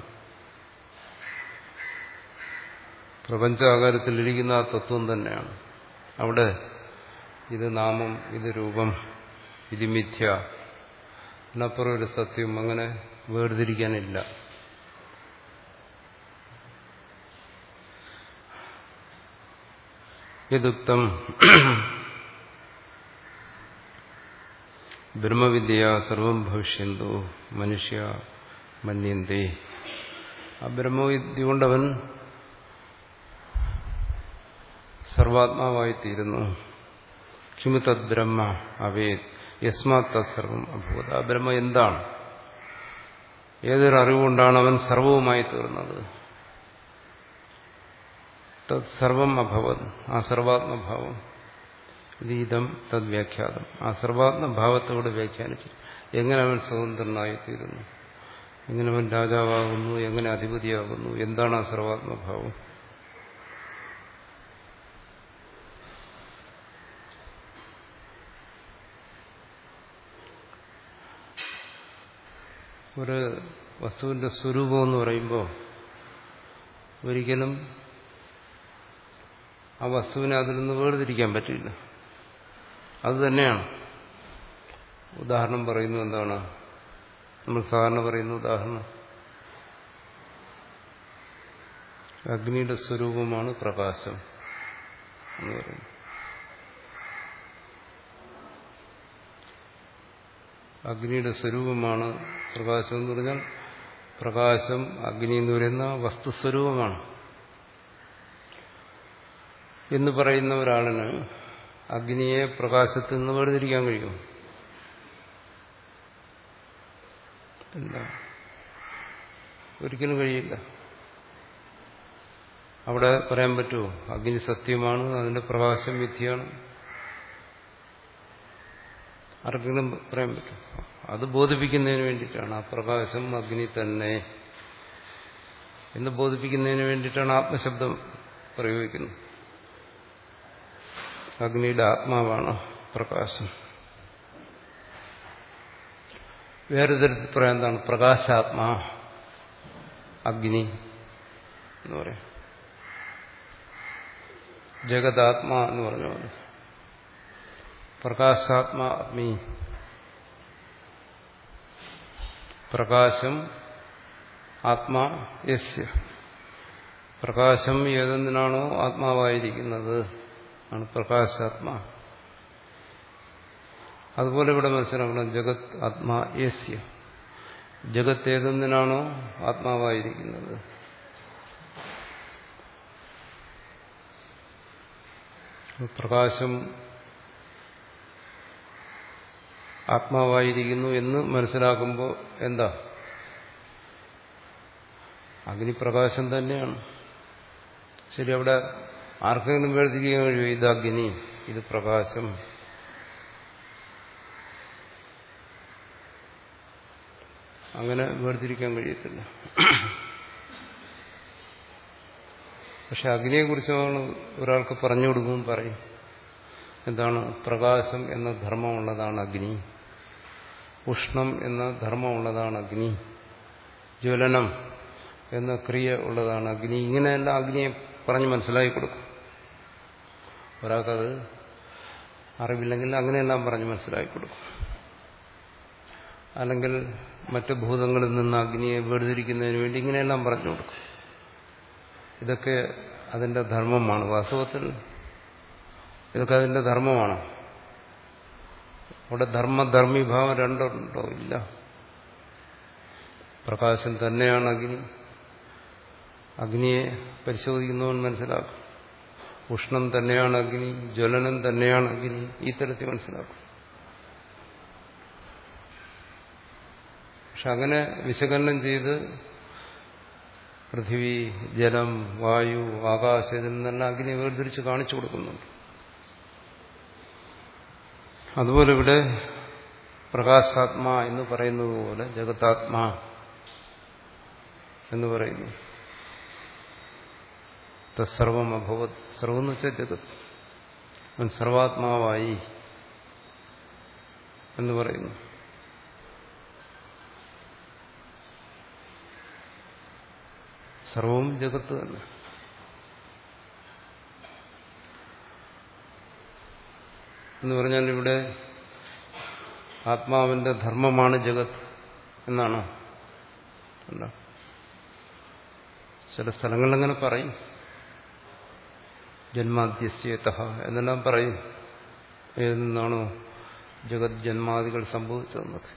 പ്രപഞ്ചാകാരത്തിലിരിക്കുന്ന ആ തത്വം തന്നെയാണ് അവിടെ ഇത് നാമം ഇത് രൂപം ഇത് മിഥ്യ അതിനപ്പുറം ഒരു സത്യം അങ്ങനെ വേർതിരിക്കാനില്ല യദുക്തം ബ്രഹ്മവിദ്യ സർവം ഭവിഷ്യന്തോ മനുഷ്യ മന്യന്തേ ആ ബ്രഹ്മവിദ്യ കൊണ്ടവൻ സർവാത്മാവായിത്തീരുന്നു കിമു തദ് ബ്രഹ്മ അവേ യസ്മാത് തത്സർവം അഭൂത് ആ ബ്രഹ്മ എന്താണ് ഏതൊരു അറിവുകൊണ്ടാണ് അവൻ സർവവുമായി തീർന്നത് തത് സർവം അഭവത് ആ സർവാത്മഭാവം ഇതം തദ് വ്യാഖ്യാതം ആ സർവാത്മഭാവത്തോട് വ്യാഖ്യാനിച്ചു എങ്ങനെ അവൻ സ്വതന്ത്രനായിത്തീരുന്നു എങ്ങനെ അവൻ രാജാവാകുന്നു എങ്ങനെ അധിപതിയാകുന്നു എന്താണ് ആ സർവാത്മഭാവം ഒരു വസ്തുവിന്റെ സ്വരൂപം എന്ന് പറയുമ്പോൾ ഒരിക്കലും ആ വസ്തുവിനെ അതിൽ നിന്ന് വേർതിരിക്കാൻ പറ്റില്ല അത് തന്നെയാണ് ഉദാഹരണം പറയുന്നു എന്താണ് നമ്മൾ സാധാരണ പറയുന്ന ഉദാഹരണം അഗ്നിയുടെ സ്വരൂപമാണ് പ്രകാശം എന്ന് പറയുന്നത് അഗ്നിയുടെ സ്വരൂപമാണ് പ്രകാശം എന്ന് പറഞ്ഞാൽ പ്രകാശം അഗ്നി എന്ന് പറയുന്ന വസ്തുസ്വരൂപമാണ് എന്ന് പറയുന്ന ഒരാളിന് അഗ്നിയെ പ്രകാശത്തിൽ നിന്ന് വേർതിരിക്കാൻ കഴിയും ഇല്ല ഒരിക്കലും കഴിയില്ല അവിടെ പറയാൻ പറ്റുമോ അഗ്നി സത്യമാണ് അതിന്റെ പ്രകാശം മിഥ്യയാണ് ആർക്കെങ്കിലും പറയാൻ പറ്റും അത് ബോധിപ്പിക്കുന്നതിന് വേണ്ടിയിട്ടാണ് ആ പ്രകാശം അഗ്നി തന്നെ എന്ന് ബോധിപ്പിക്കുന്നതിന് വേണ്ടിയിട്ടാണ് ആത്മശബ്ദം പ്രയോഗിക്കുന്നത് അഗ്നിയുടെ ആത്മാവാണ് പ്രകാശം വേറെ തരത്തിൽ പറയാൻ എന്താണ് പ്രകാശാത്മാ അഗ്നി എന്ന് പറയാം ജഗതാത്മാ എന്ന് പറഞ്ഞ പോലെ പ്രകാശാത്മാ അഗ്നി പ്രകാശം ആത്മാ യസ്യ പ്രകാശം ഏതെന്തിനാണോ ആത്മാവായിരിക്കുന്നത് ആണ് പ്രകാശാത്മാ അതുപോലെ ഇവിടെ മനസ്സിലാക്കണം ജഗത് ആത്മാ യസ്യ ജഗത്ത് ഏതെന്തിനാണോ ആത്മാവായിരിക്കുന്നത് പ്രകാശം ആത്മാവായിരിക്കുന്നു എന്ന് മനസ്സിലാക്കുമ്പോൾ എന്താ അഗ്നിപ്രകാശം തന്നെയാണ് ശരി അവിടെ ആർക്കെങ്കിലും വേർതിരിക്കാൻ കഴിയുമോ ഇത് അഗ്നി ഇത് പ്രകാശം അങ്ങനെ വേർതിരിക്കാൻ കഴിയത്തില്ല പക്ഷെ അഗ്നിയെക്കുറിച്ച് ഒരാൾക്ക് പറഞ്ഞു കൊടുക്കുമ്പോൾ പറയും എന്താണ് പ്രകാശം എന്ന ധർമ്മമുള്ളതാണ് അഗ്നി ഉഷ്ണം എന്ന ധർമ്മമുള്ളതാണ് അഗ്നി ജ്വലനം എന്ന ക്രിയ ഉള്ളതാണ് അഗ്നി ഇങ്ങനെയെല്ലാം അഗ്നിയെ പറഞ്ഞ് മനസ്സിലാക്കി കൊടുക്കും ഒരാൾക്കത് അറിവില്ലെങ്കിൽ അങ്ങനെയെല്ലാം പറഞ്ഞ് മനസ്സിലാക്കി കൊടുക്കും അല്ലെങ്കിൽ മറ്റു ഭൂതങ്ങളിൽ നിന്ന് അഗ്നിയെ വേർതിരിക്കുന്നതിന് വേണ്ടി ഇങ്ങനെയെല്ലാം പറഞ്ഞു കൊടുക്കും ഇതൊക്കെ അതിന്റെ ധർമ്മമാണ് വാസ്തവത്തിൽ ഇതൊക്കെ അതിന്റെ ധർമ്മമാണ് അവിടെ ധർമ്മധർമ്മിഭാവം രണ്ടുണ്ടോ ഇല്ല പ്രകാശം തന്നെയാണ് അഗ്നി അഗ്നിയെ പരിശോധിക്കുന്നവൻ മനസ്സിലാക്കും ഉഷ്ണം തന്നെയാണ് അഗ്നി ജ്വലനം തന്നെയാണ് അഗ്നി ഈ തരത്തിൽ മനസ്സിലാക്കും പക്ഷെ അങ്ങനെ വിശകലനം ചെയ്ത് പൃഥിവി ജലം വായു ആകാശം ഇതിൽ നിന്നെല്ലാം അഗ്നി വേർതിരിച്ച് കാണിച്ചു കൊടുക്കുന്നുണ്ട് അതുപോലെ ഇവിടെ പ്രകാശാത്മാ എന്ന് പറയുന്നത് പോലെ ജഗത്താത്മാ എന്ന് പറയുന്നു തത്സർവം അഭവത് സർവം എന്ന് വെച്ചാൽ ജഗത് അവൻ സർവാത്മാവായി എന്ന് പറയുന്നു സർവവും ജഗത്ത് തന്നെ എന്ന് പറഞ്ഞാൽ ഇവിടെ ആത്മാവിന്റെ ധർമ്മമാണ് ജഗത് എന്നാണോ അല്ല ചില സ്ഥലങ്ങളിൽ അങ്ങനെ പറയും ജന്മാദ്യസ്യത എന്നെല്ലാം പറയും ഏതിൽ നിന്നാണോ ജഗത് ജന്മാദികൾ സംഭവിച്ചതെന്നത്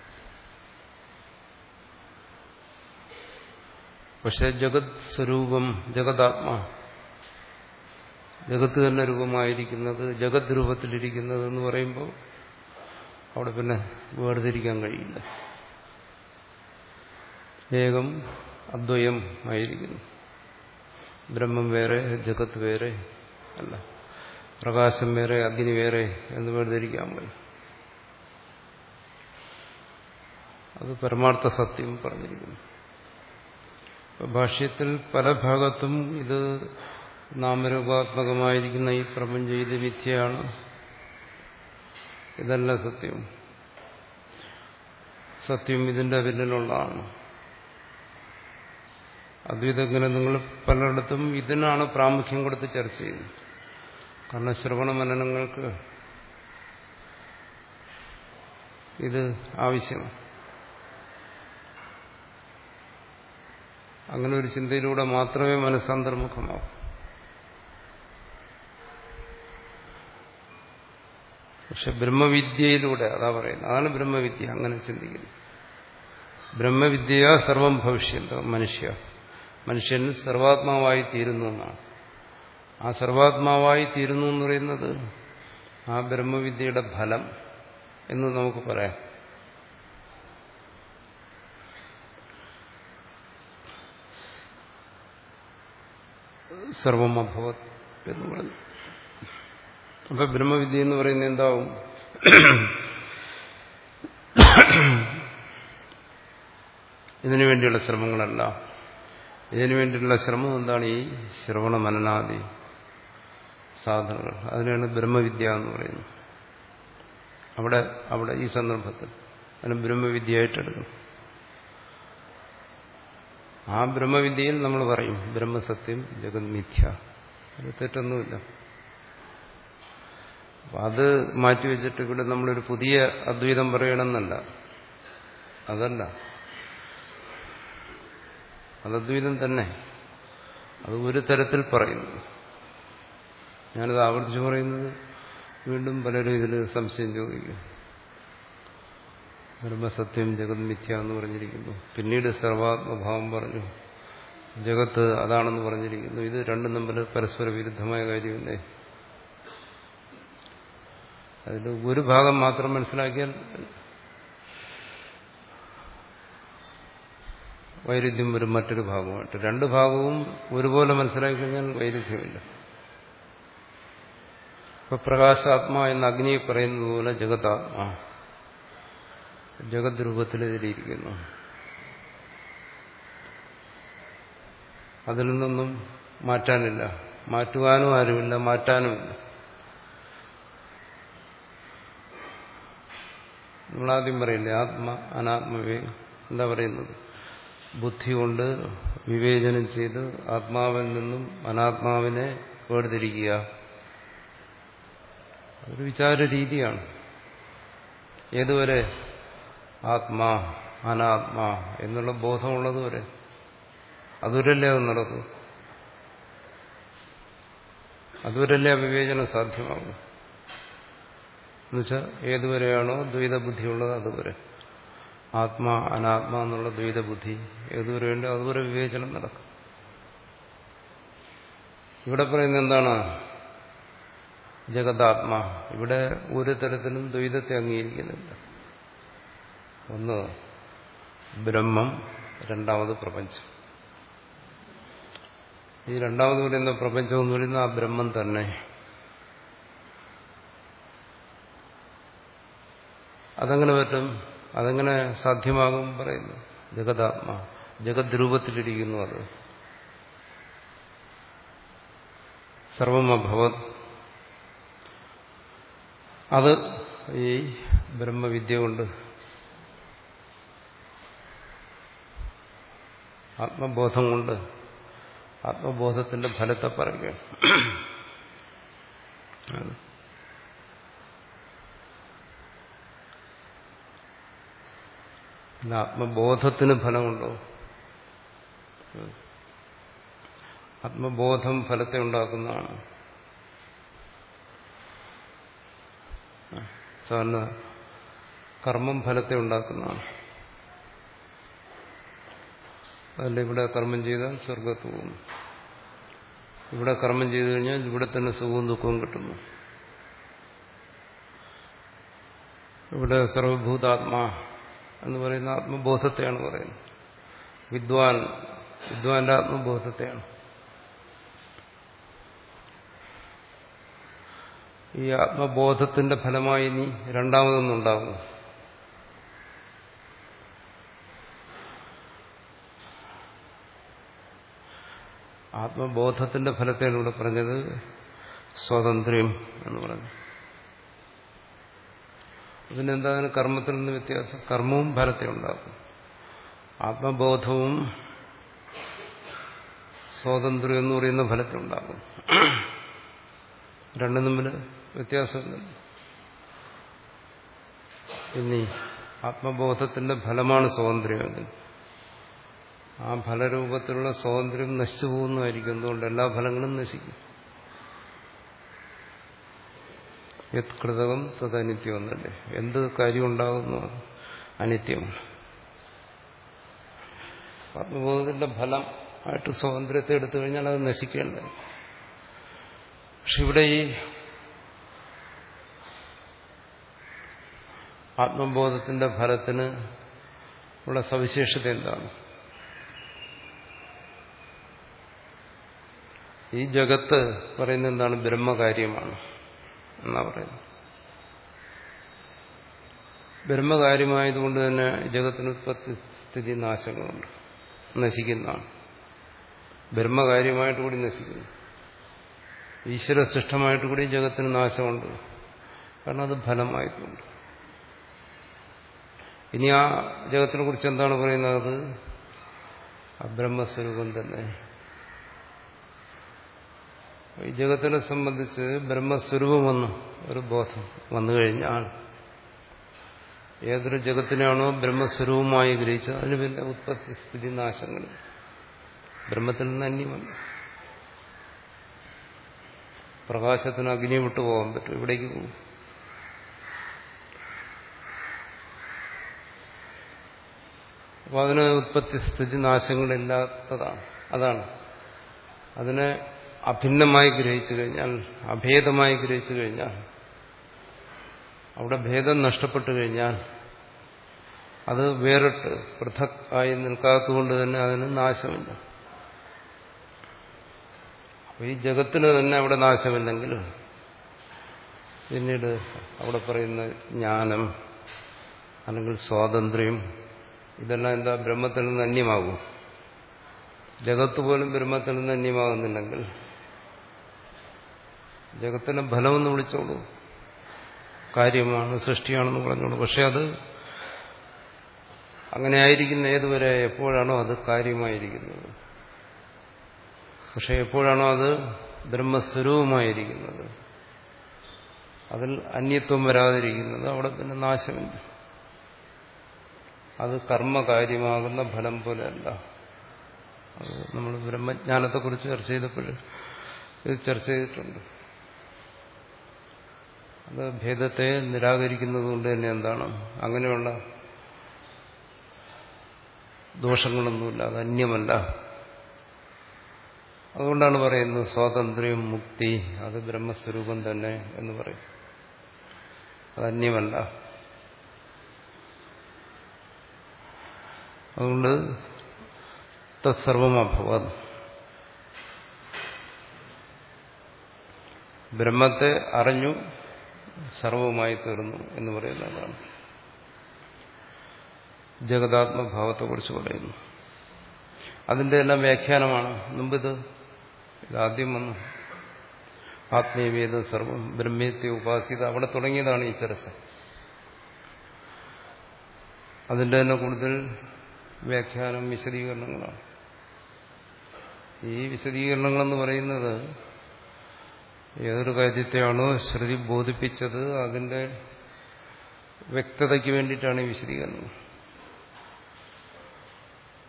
പക്ഷെ ജഗത് സ്വരൂപം ജഗതാത്മാ ജഗത്ത് തന്നെ രൂപമായിരിക്കുന്നത് ജഗത് രൂപത്തിലിരിക്കുന്നത് എന്ന് പറയുമ്പോൾ അവിടെ പിന്നെ വേർതിരിക്കാൻ കഴിയില്ല ഏകം അദ്വയം ആയിരിക്കുന്നു ബ്രഹ്മം വേറെ ജഗത്ത് വേറെ അല്ല പ്രകാശം വേറെ അഗ്നി വേറെ എന്ന് വേർതിരിക്കാൻ കഴിയും അത് പരമാർത്ഥ സത്യം പറഞ്ഞിരിക്കുന്നു ഭാഷ്യത്തിൽ പല ഭാഗത്തും ഇത് നാമരൂപാത്മകമായിരിക്കുന്ന ഈ പ്രപഞ്ചം ഇത് മിഥ്യയാണ് ഇതല്ല സത്യം സത്യം ഇതിന്റെ പിന്നിലുള്ളതാണ് അദ്വൈതങ്ങനെ നിങ്ങൾ പലയിടത്തും ഇതിനാണ് പ്രാമുഖ്യം കൊടുത്ത് ചർച്ച ചെയ്യുന്നത് കാരണം ശ്രവണ മനനങ്ങൾക്ക് ഇത് ആവശ്യമാണ് അങ്ങനെ ഒരു ചിന്തയിലൂടെ മാത്രമേ മനസ്സന്തർമുഖമാവൂ പക്ഷെ ബ്രഹ്മവിദ്യയിലൂടെ അതാ പറയുന്നത് അതാണ് ബ്രഹ്മവിദ്യ അങ്ങനെ ചിന്തിക്കുന്നത് ബ്രഹ്മവിദ്യ സർവം ഭവിഷ്യന്ത മനുഷ്യ മനുഷ്യൻ സർവാത്മാവായി തീരുന്നു എന്നാണ് ആ സർവാത്മാവായി തീരുന്നു എന്ന് പറയുന്നത് ആ ബ്രഹ്മവിദ്യയുടെ ഫലം എന്ന് നമുക്ക് പറയാം സർവം അഭവത് എന്ന് പറഞ്ഞു അപ്പൊ ബ്രഹ്മവിദ്യ എന്ന് പറയുന്നത് എന്താവും ഇതിനു വേണ്ടിയുള്ള ശ്രമങ്ങളല്ല ഇതിനു വേണ്ടിയുള്ള ശ്രമം എന്താണ് ഈ ശ്രവണ മനനാദി സാധനങ്ങൾ അതിനാണ് ബ്രഹ്മവിദ്യ എന്ന് പറയുന്നത് അവിടെ അവിടെ ഈ സന്ദർഭത്തിൽ അതിന് ബ്രഹ്മവിദ്യയായിട്ടെടുക്കും ആ ബ്രഹ്മവിദ്യയിൽ നമ്മൾ പറയും ബ്രഹ്മസത്യം ജഗത് മിഥ്യ അത് തെറ്റൊന്നുമില്ല അത് മാറ്റിവെച്ചിട്ട് ഇവിടെ നമ്മളൊരു പുതിയ അദ്വൈതം പറയണമെന്നല്ല അതല്ല അത് അദ്വൈതം തന്നെ അത് ഒരു തരത്തിൽ പറയുന്നു ഞാനത് ആവർത്തിച്ച് പറയുന്നത് വീണ്ടും പലരും ഇതിൽ സംശയം ചോദിക്കും ബ്രഹ്മസത്യം ജഗത് മിഥ്യ എന്ന് പറഞ്ഞിരിക്കുന്നു പിന്നീട് സർവാത്മഭാവം പറഞ്ഞു ജഗത്ത് അതാണെന്ന് പറഞ്ഞിരിക്കുന്നു ഇത് രണ്ടും തമ്മിൽ പരസ്പര വിരുദ്ധമായ കാര്യമല്ലേ അതിൽ ഒരു ഭാഗം മാത്രം മനസ്സിലാക്കിയാൽ വൈരുദ്ധ്യം വരും മറ്റൊരു ഭാഗമായിട്ട് രണ്ട് ഭാഗവും ഒരുപോലെ മനസ്സിലാക്കി കഴിഞ്ഞാൽ വൈരുദ്ധ്യമില്ല ഇപ്പൊ പ്രകാശാത്മാ എന്ന അഗ്നിയെ പറയുന്നത് പോലെ ജഗതാത്മാ ജഗത് രൂപത്തിലെതിരിയിരിക്കുന്നു അതിൽ നിന്നൊന്നും മാറ്റാനില്ല മാറ്റുവാനും ആരുമില്ല മാറ്റാനുമില്ല നമ്മളാദ്യം പറയില്ലേ ആത്മ അനാത്മവേ എന്താ പറയുന്നത് ബുദ്ധി കൊണ്ട് വിവേചനം ചെയ്ത് ആത്മാവിൽ നിന്നും അനാത്മാവിനെ വേർതിരിക്കുക അതൊരു വിചാര രീതിയാണ് ഏതുവരെ ആത്മാ അനാത്മാ എന്നുള്ള ബോധമുള്ളത് വരെ അതുവരല്ലേ അത് നടക്കും അതുവരല്ലേ ആ വിവേചനം സാധ്യമാകും എന്നുവെച്ചാൽ ഏതുവരെയാണോ ദ്വൈതബുദ്ധിയുള്ളത് അതുവരെ ആത്മാ അനാത്മാ എന്നുള്ള ദ്വൈതബുദ്ധി ഏതുവരെയുണ്ടോ അതുവരെ വിവേചനം നടക്കും ഇവിടെ പറയുന്നത് എന്താണ് ജഗതാത്മാ ഇവിടെ ഒരു തരത്തിലും ദ്വൈതത്തെ അംഗീകരിക്കുന്നില്ല ഒന്ന് ബ്രഹ്മം രണ്ടാമത് പ്രപഞ്ചം ഈ രണ്ടാമത് പറയുന്ന പ്രപഞ്ചം എന്ന് പറയുന്ന ആ ബ്രഹ്മം തന്നെ അതെങ്ങനെ പറ്റും അതെങ്ങനെ സാധ്യമാകും പറയുന്നു ജഗതാത്മാ ജഗത് രൂപത്തിലിരിക്കുന്നു അത് സർവമഭവത് അത് ഈ ബ്രഹ്മവിദ്യ കൊണ്ട് ആത്മബോധം കൊണ്ട് ആത്മബോധത്തിന്റെ ഫലത്തെ പറയുകയാണ് അല്ല ആത്മബോധത്തിന് ഫലമുണ്ടോ ആത്മബോധം ഫലത്തെ ഉണ്ടാക്കുന്നതാണ് സാധാരണ കർമ്മം ഫലത്തെ ഉണ്ടാക്കുന്നതാണ് അതല്ല ഇവിടെ കർമ്മം ചെയ്താൽ സ്വർഗത്ത് പോകുന്നു ഇവിടെ കർമ്മം ചെയ്തു കഴിഞ്ഞാൽ ഇവിടെ തന്നെ സുഖവും ദുഃഖവും കിട്ടുന്നു ഇവിടെ സർവഭൂതാത്മാ എന്ന് പറയുന്ന ആത്മബോധത്തെയാണ് പറയുന്നത് വിദ്വാൻ വിദ്വാന്റെ ആത്മബോധത്തെയാണ് ഈ ആത്മബോധത്തിന്റെ ഫലമായി ഇനി രണ്ടാമതൊന്നുണ്ടാകുന്നു ആത്മബോധത്തിന്റെ ഫലത്തെയാണ് ഇവിടെ പറഞ്ഞത് സ്വാതന്ത്ര്യം എന്ന് പറഞ്ഞു പിന്നെന്താ അതിന് കർമ്മത്തിൽ നിന്ന് വ്യത്യാസം കർമ്മവും ഫലത്തെ ഉണ്ടാക്കും ആത്മബോധവും സ്വാതന്ത്ര്യം എന്ന് പറയുന്ന ഫലത്തെ ഉണ്ടാക്കും രണ്ടും തമ്മിൽ വ്യത്യാസമില്ല ഇനി ആത്മബോധത്തിന്റെ ഫലമാണ് സ്വാതന്ത്ര്യമെങ്കിൽ ആ ഫലരൂപത്തിലുള്ള സ്വാതന്ത്ര്യം നശിച്ചു പോകുന്നതായിരിക്കും എന്തുകൊണ്ട് എല്ലാ ഫലങ്ങളും നശിക്കും യത് കൃതകം തത് അനിത്യം എന്നല്ലേ എന്ത് കാര്യം ഉണ്ടാകുന്നു അനിത്യമാണ് ആത്മബോധത്തിന്റെ ഫലം ആയിട്ട് സ്വാതന്ത്ര്യത്തെ എടുത്തു കഴിഞ്ഞാൽ അത് നശിക്കേണ്ടത് പക്ഷെ ഇവിടെ ഈ ആത്മബോധത്തിന്റെ ഫലത്തിന് ഉള്ള സവിശേഷത എന്താണ് ഈ ജഗത്ത് പറയുന്നത് എന്താണ് ബ്രഹ്മകാര്യമാണ് എന്നാ പറയുന്നത് ബ്രഹ്മകാര്യമായതുകൊണ്ട് തന്നെ ജഗത്തിന് ഉത്പത്തി സ്ഥിതി നാശങ്ങളുണ്ട് നശിക്കുന്നതാണ് ബ്രഹ്മകാര്യമായിട്ട് കൂടി നശിക്കുന്നു ഈശ്വര സൃഷ്ടമായിട്ട് കൂടി ജഗത്തിന് നാശമുണ്ട് കാരണം അത് ഫലമായിട്ടുണ്ട് ഇനി ആ ജഗത്തിനെ കുറിച്ച് എന്താണ് പറയുന്നത് അത് ആ ബ്രഹ്മസ്വരൂപം തന്നെ ഈ ജഗത്തിനെ സംബന്ധിച്ച് ബ്രഹ്മസ്വരൂപമെന്ന് ഒരു ബോധം വന്നു കഴിഞ്ഞാൽ ഏതൊരു ജഗത്തിനാണോ ബ്രഹ്മസ്വരൂപമായി ഗ്രഹിച്ചത് അതിന് പിന്നെ ഉത്പത്തി സ്ഥിതി നാശങ്ങൾ ബ്രഹ്മത്തിൽ നിന്ന് അന്യമല്ല പ്രകാശത്തിന് അഗ്നി വിട്ടു പോകാൻ പറ്റും ഇവിടേക്ക് പോകും അപ്പൊ അതിന് ഉത്പത്തി സ്ഥിതി നാശങ്ങളില്ലാത്തതാണ് അതാണ് അതിനെ അഭിന്നമായി ഗ്രഹിച്ചു കഴിഞ്ഞാൽ അഭേദമായി ഗ്രഹിച്ചു കഴിഞ്ഞാൽ അവിടെ ഭേദം നഷ്ടപ്പെട്ടു കഴിഞ്ഞാൽ അത് വേറിട്ട് പൃഥക് ആയി നിൽക്കാത്തതുകൊണ്ട് തന്നെ അതിന് നാശമില്ല അപ്പൊ ഈ ജഗത്തിന് തന്നെ അവിടെ നാശമില്ലെങ്കിൽ പിന്നീട് അവിടെ പറയുന്ന ജ്ഞാനം അല്ലെങ്കിൽ സ്വാതന്ത്ര്യം ഇതെല്ലാം എന്താ ബ്രഹ്മത്തിൽ നിന്ന് അന്യമാകും ജഗത്ത് പോലും ബ്രഹ്മത്തിൽ നിന്ന് അന്യമാകുന്നില്ലെങ്കിൽ ജഗത്തിനെ ഫലമെന്ന് വിളിച്ചോളൂ കാര്യമാണ് സൃഷ്ടിയാണെന്ന് പറഞ്ഞോളൂ പക്ഷെ അത് അങ്ങനെ ആയിരിക്കുന്ന ഏതുവരെ എപ്പോഴാണോ അത് കാര്യമായിരിക്കുന്നത് പക്ഷെ എപ്പോഴാണോ അത് ബ്രഹ്മസ്വരൂപമായിരിക്കുന്നത് അതിൽ അന്യത്വം വരാതിരിക്കുന്നത് അവിടെ പിന്നെ നാശമില്ല അത് കർമ്മകാര്യമാകുന്ന ഫലം പോലെയല്ല അത് നമ്മൾ ബ്രഹ്മജ്ഞാനത്തെക്കുറിച്ച് ചർച്ച ചെയ്തപ്പോൾ ഇത് ചർച്ച ചെയ്തിട്ടുണ്ട് അത് ഭേദത്തെ നിരാകരിക്കുന്നത് കൊണ്ട് തന്നെ എന്താണ് അങ്ങനെയുള്ള ദോഷങ്ങളൊന്നുമില്ല അത് അന്യമല്ല അതുകൊണ്ടാണ് പറയുന്നത് സ്വാതന്ത്ര്യം മുക്തി അത് ബ്രഹ്മസ്വരൂപം തന്നെ എന്ന് പറയും അത് അന്യമല്ല അതുകൊണ്ട് തത്സർവമഭവത് ബ്രഹ്മത്തെ അറിഞ്ഞു സർവമായി തീർന്നു എന്ന് പറയുന്നതാണ് ജഗതാത്മഭാവത്തെക്കുറിച്ച് പറയുന്നു അതിന്റെ എല്ലാം വ്യാഖ്യാനമാണ് മുമ്പിത് ഇതാദ്യം വന്നു ആത്മീയവേദ സർവം ബ്രഹ്മത്തെ ഉപാസിത അവിടെ തുടങ്ങിയതാണ് ഈ ചർച്ച അതിന്റെ തന്നെ കൂടുതൽ വ്യാഖ്യാനം വിശദീകരണങ്ങളാണ് ഈ വിശദീകരണങ്ങളെന്ന് പറയുന്നത് ഏതൊരു കാര്യത്തെയാണോ ശ്രുതി ബോധിപ്പിച്ചത് അതിന്റെ വ്യക്തതയ്ക്ക് വേണ്ടിയിട്ടാണ് ഈ വിശദീകരണം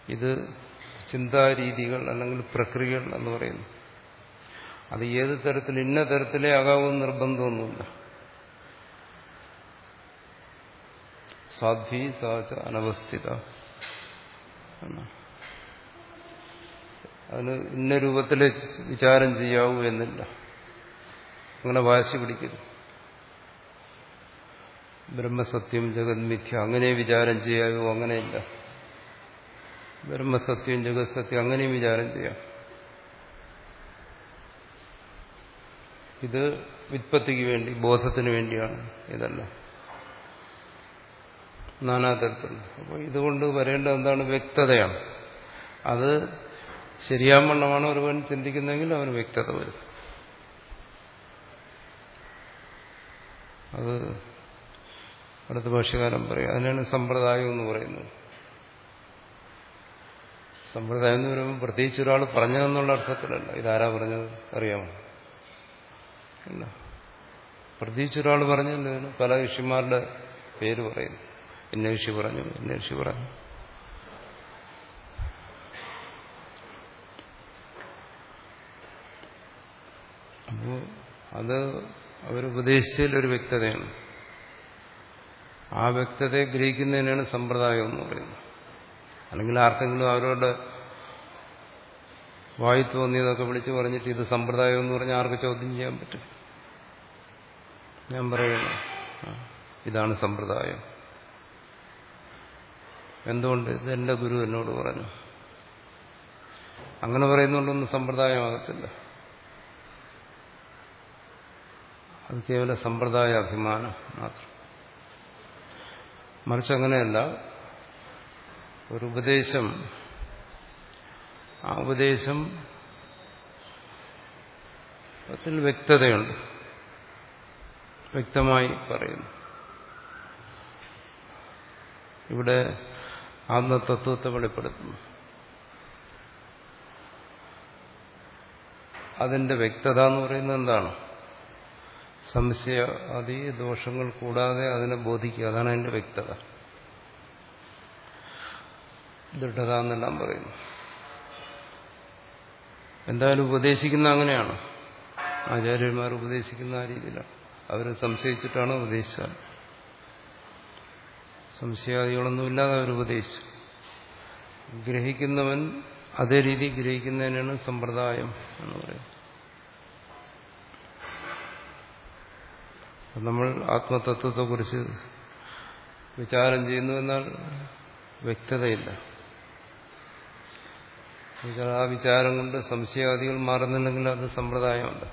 ഇത് ചിന്താരീതികൾ അല്ലെങ്കിൽ പ്രക്രിയകൾ എന്ന് പറയുന്നു അത് ഏത് തരത്തിൽ ഇന്ന തരത്തിലേ ആകാവുന്ന നിർബന്ധമൊന്നുമില്ല സാധ്വി സാച അനവസ്ഥിത അതിന് ഇന്ന രൂപത്തിലെ വിചാരം ചെയ്യാവൂ എന്നില്ല അങ്ങനെ വാശി പിടിക്കരുത് ബ്രഹ്മസത്യം ജഗത് മിഥ്യ അങ്ങനെ വിചാരം ചെയ്യാവൂ അങ്ങനെയില്ല ബ്രഹ്മസത്യം ജഗത് സത്യം അങ്ങനെയും വിചാരം ചെയ്യാം ഇത് വിത്പത്തിക്ക് വേണ്ടി ബോധത്തിന് വേണ്ടിയാണ് ഇതെല്ലാം നാനാതരത്തിലുള്ള അപ്പോൾ ഇതുകൊണ്ട് വരേണ്ടത് എന്താണ് വ്യക്തതയാണ് അത് ശരിയാവണ്ണമാണ് ഒരുവൻ ചിന്തിക്കുന്നെങ്കിൽ അവന് വ്യക്തത വരും അത് അടുത്ത ഭാഷകാലം പറയും അതിനാണ് സമ്പ്രദായം എന്ന് പറയുന്നത് സമ്പ്രദായം എന്ന് പറയുമ്പോൾ പ്രത്യേകിച്ച് ഒരാൾ പറഞ്ഞതെന്നുള്ള അർത്ഥത്തിലല്ല ഇതാരാ പറഞ്ഞത് അറിയാമോ ഇല്ല പ്രത്യേകിച്ച് ഒരാൾ പറഞ്ഞതിന് പല ഋഷിമാരുടെ പേര് പറയുന്നു ഇന്ന ഋഷി പറഞ്ഞു ഇന്ന ഋഷി പറഞ്ഞു അപ്പോൾ അത് അവരുപദേശിച്ചതിലൊരു വ്യക്തതയാണ് ആ വ്യക്തതയെ ഗ്രഹിക്കുന്നതിനാണ് സമ്പ്രദായം എന്ന് പറയുന്നത് അല്ലെങ്കിൽ ആർക്കെങ്കിലും അവരോട് വായി തോന്നിയതൊക്കെ വിളിച്ചു പറഞ്ഞിട്ട് ഇത് സമ്പ്രദായം എന്ന് പറഞ്ഞാൽ ആർക്ക് ചോദ്യം ചെയ്യാൻ പറ്റും ഞാൻ പറയുന്നു ഇതാണ് സമ്പ്രദായം എന്തുകൊണ്ട് ഇത് എന്റെ ഗുരു എന്നോട് പറഞ്ഞു അങ്ങനെ പറയുന്നുകൊണ്ടൊന്നും സമ്പ്രദായമാകത്തില്ല അത് കേവല സമ്പ്രദായ അഭിമാനം മാത്രം മറിച്ച് അങ്ങനെയല്ല ഒരു ഉപദേശം ആ ഉപദേശം അതിൽ വ്യക്തതയുണ്ട് വ്യക്തമായി പറയുന്നു ഇവിടെ ആത്മതത്വത്തെ വെളിപ്പെടുത്തുന്നു അതിന്റെ വ്യക്തത എന്ന് പറയുന്നത് എന്താണ് സംശയ അതി ദോഷങ്ങൾ കൂടാതെ അതിനെ ബോധിക്കുക അതാണ് അതിന്റെ വ്യക്തത ദൃഢത എന്നെല്ലാം പറയുന്നു എന്തായാലും ഉപദേശിക്കുന്ന അങ്ങനെയാണ് ആചാര്യന്മാർ ഉപദേശിക്കുന്ന ആ രീതിയിലാണ് അവർ സംശയിച്ചിട്ടാണ് ഉപദേശിച്ചത് സംശയാദികളൊന്നുമില്ലാതെ അവർ ഉപദേശിച്ചു ഗ്രഹിക്കുന്നവൻ അതേ രീതി ഗ്രഹിക്കുന്നതിനാണ് സമ്പ്രദായം എന്ന് പറയുന്നത് നമ്മൾ ആത്മതത്വത്തെക്കുറിച്ച് വിചാരം ചെയ്യുന്നു എന്നാൽ വ്യക്തതയില്ല ആ വിചാരം കൊണ്ട് സംശയാദികൾ മാറുന്നുണ്ടെങ്കിൽ അത് സമ്പ്രദായമല്ല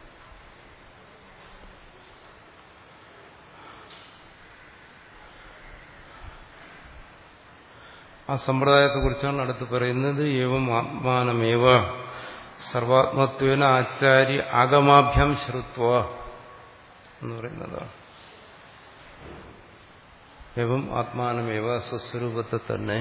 ആ സമ്പ്രദായത്തെക്കുറിച്ചാണ് അടുത്ത് പറയുന്നത് ഏവം ആത്മാനമേവ സർവാത്മത്വേന ആചാര്യ ആഗമാഭ്യാം ശ്രുത്വ എന്ന് പറയുന്നതാണ് ഏവം ആത്മാനമേവ സ്വസ്വരൂപത്തെ തന്നെ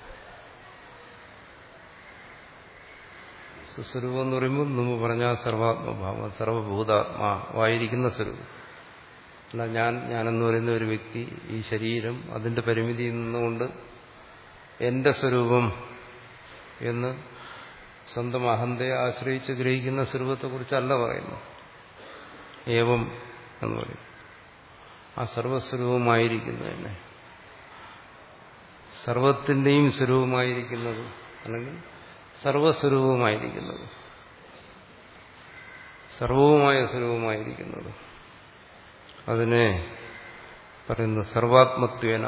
സ്വസ്വരൂപം എന്ന് പറയുമ്പോൾ മുമ്പ് പറഞ്ഞ സർവാത്മഭാവം സർവഭൂതാത്മാവായിരിക്കുന്ന സ്വരൂപം അല്ല ഞാൻ ഞാനെന്ന് പറയുന്ന ഒരു വ്യക്തി ഈ ശരീരം അതിന്റെ പരിമിതിയിൽ നിന്നുകൊണ്ട് എന്റെ സ്വരൂപം എന്ന് സ്വന്തം അഹന്തയെ ആശ്രയിച്ച് ഗ്രഹിക്കുന്ന സ്വരൂപത്തെക്കുറിച്ചല്ല പറയുന്നു ഏവം എന്ന് പറയും ആ സർവസ്വരൂപമായിരിക്കുന്നു തന്നെ സർവത്തിൻ്റെയും സ്വരൂപമായിരിക്കുന്നത് അല്ലെങ്കിൽ സർവസ്വരൂപമായിരിക്കുന്നത് സർവവുമായ സ്വരൂപമായിരിക്കുന്നത് അതിനെ പറയുന്നു സർവാത്മത്വേന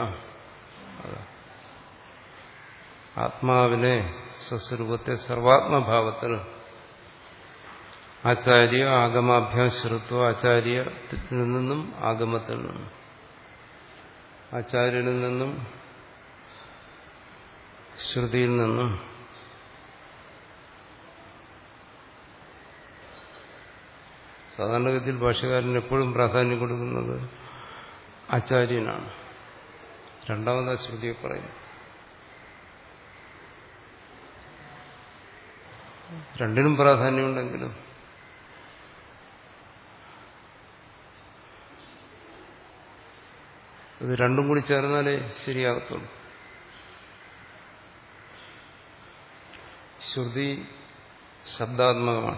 ആത്മാവിനെ സ്വസ്വരൂപത്തെ സർവാത്മഭാവത്തിൽ ആചാര്യ ആഗമാഭ്യാശ്രുത്വ ആചാര്യത്തിൽ നിന്നും ആഗമത്തിൽ നിന്നും ആചാര്യനിൽ നിന്നും ശ്രുതിയിൽ നിന്നും സാധാരണഗതിയിൽ ഭാഷകാരൻ എപ്പോഴും പ്രാധാന്യം കൊടുക്കുന്നത് ആചാര്യനാണ് രണ്ടാമത് ശ്രുതിയെ പറയുന്നു രണ്ടിനും പ്രാധാന്യമുണ്ടെങ്കിലും ഇത് രണ്ടും കൂടി ചേർന്നാലേ ശരിയാകത്തുള്ളൂ ശ്രുതി ശബ്ദാത്മകമാണ്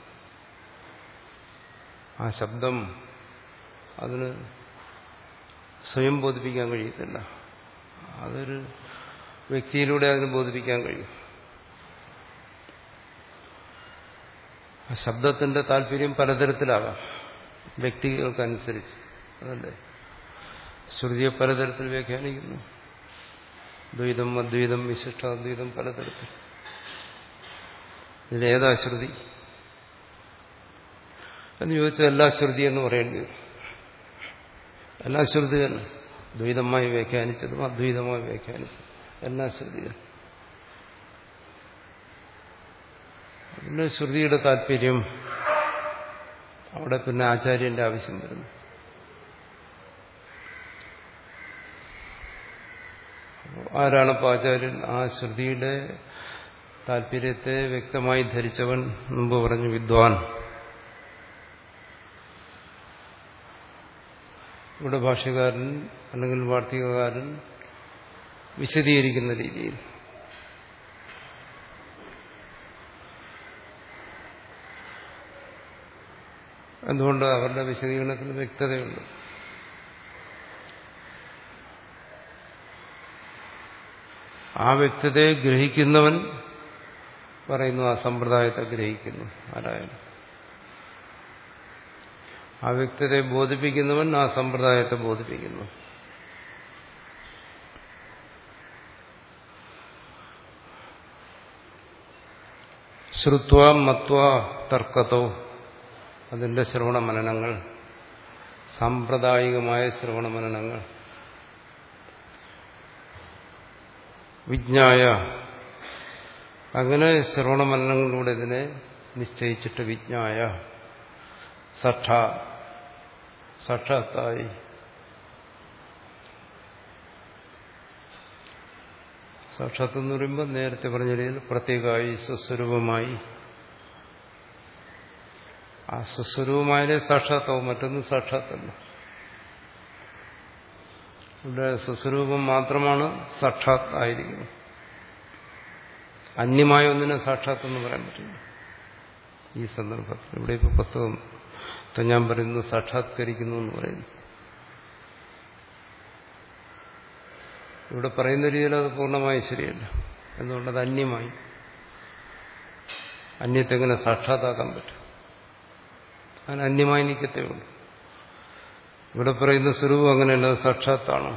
ആ ശബ്ദം അതിന് സ്വയം ബോധിപ്പിക്കാൻ കഴിയത്തില്ല അതൊരു വ്യക്തിയിലൂടെ അതിന് ബോധിപ്പിക്കാൻ കഴിയും ആ ശബ്ദത്തിന്റെ താല്പര്യം പലതരത്തിലാകാം വ്യക്തികൾക്കനുസരിച്ച് അതല്ലേ ശ്രുതിയെ പലതരത്തിൽ വ്യാഖ്യാനിക്കുന്നു ദ്വൈതം അദ്വൈതം വിശിഷ്ടാദ്വൈതം പലതരത്തിൽ ഇതിലേതാ ശ്രുതി എന്ന് ചോദിച്ചാൽ എല്ലാ ശ്രുതി എന്ന് പറയേണ്ടി വരും എല്ലാ ശ്രുതി തന്നെ ദ്വൈതമായി വ്യാഖ്യാനിച്ചതും അദ്വൈതമായി വ്യാഖ്യാനിച്ചതും എല്ലാ ശ്രുതികൾ പിന്നെ ശ്രുതിയുടെ താല്പര്യം അവിടെ പിന്നെ ആചാര്യന്റെ ആവശ്യം വരുന്നു ആരാണ് ഇപ്പോൾ ആചാര്യൻ ആ ശ്രുതിയുടെ താല്പര്യത്തെ വ്യക്തമായി ധരിച്ചവൻ മുമ്പ് പറഞ്ഞു വിദ്വാൻ ഇവിടെ ഭാഷ്യകാരൻ അല്ലെങ്കിൽ വാർത്തികകാരൻ വിശദീകരിക്കുന്ന രീതിയിൽ എന്തുകൊണ്ട് അവരുടെ വിശദീകരണത്തിന് വ്യക്തതയുണ്ട് ആ വ്യക്തതയെ ഗ്രഹിക്കുന്നവൻ പറയുന്നു ആ സമ്പ്രദായത്തെ ഗ്രഹിക്കുന്നു ആരായാലും ആ വ്യക്തതയെ ബോധിപ്പിക്കുന്നവൻ ആ സമ്പ്രദായത്തെ ബോധിപ്പിക്കുന്നു ശ്രുത്വ മത്വ തർക്കത്തോ അതിന്റെ ശ്രവണ മനനങ്ങൾ സാമ്പ്രദായികമായ ശ്രവണ മനനങ്ങൾ വിജ്ഞായ അങ്ങനെ ശ്രവണ മനനങ്ങളിലൂടെ ഇതിനെ നിശ്ചയിച്ചിട്ട് വിജ്ഞായ സഠ സഠത്തായി സാക്ഷാത്ത് എന്ന് പറയുമ്പോൾ നേരത്തെ പറഞ്ഞ രീതിയിൽ പ്രത്യേകമായി സ്വസ്വരൂപമായി ആ സ്വസ്വരൂപമായാലേ സാക്ഷാത്താവും മറ്റൊന്നും സാക്ഷാത്തല്ല ഇവിടെ സ്വസ്വരൂപം മാത്രമാണ് സാക്ഷാത്ത് ആയിരിക്കുന്നത് അന്യമായ ഒന്നിനെ സാക്ഷാത്ത് എന്ന് പറയാൻ പറ്റില്ല ഈ സന്ദർഭത്തിൽ ഇവിടെ ഇപ്പോൾ പുസ്തകം ഞാൻ പറയുന്നത് സാക്ഷാത്കരിക്കുന്നു എന്ന് പറയുന്നു ഇവിടെ പറയുന്ന രീതിയിൽ അത് പൂർണ്ണമായി ശരിയല്ല എന്തുകൊണ്ടത് അന്യമായി അന്യത്തെ എങ്ങനെ സാക്ഷാത്താക്കാൻ പറ്റും അതിന് അന്യമായി നിൽക്കത്തേ ഉള്ളൂ ഇവിടെ പറയുന്ന സ്വരൂപം അങ്ങനെയല്ല അത് സാക്ഷാത്താണ്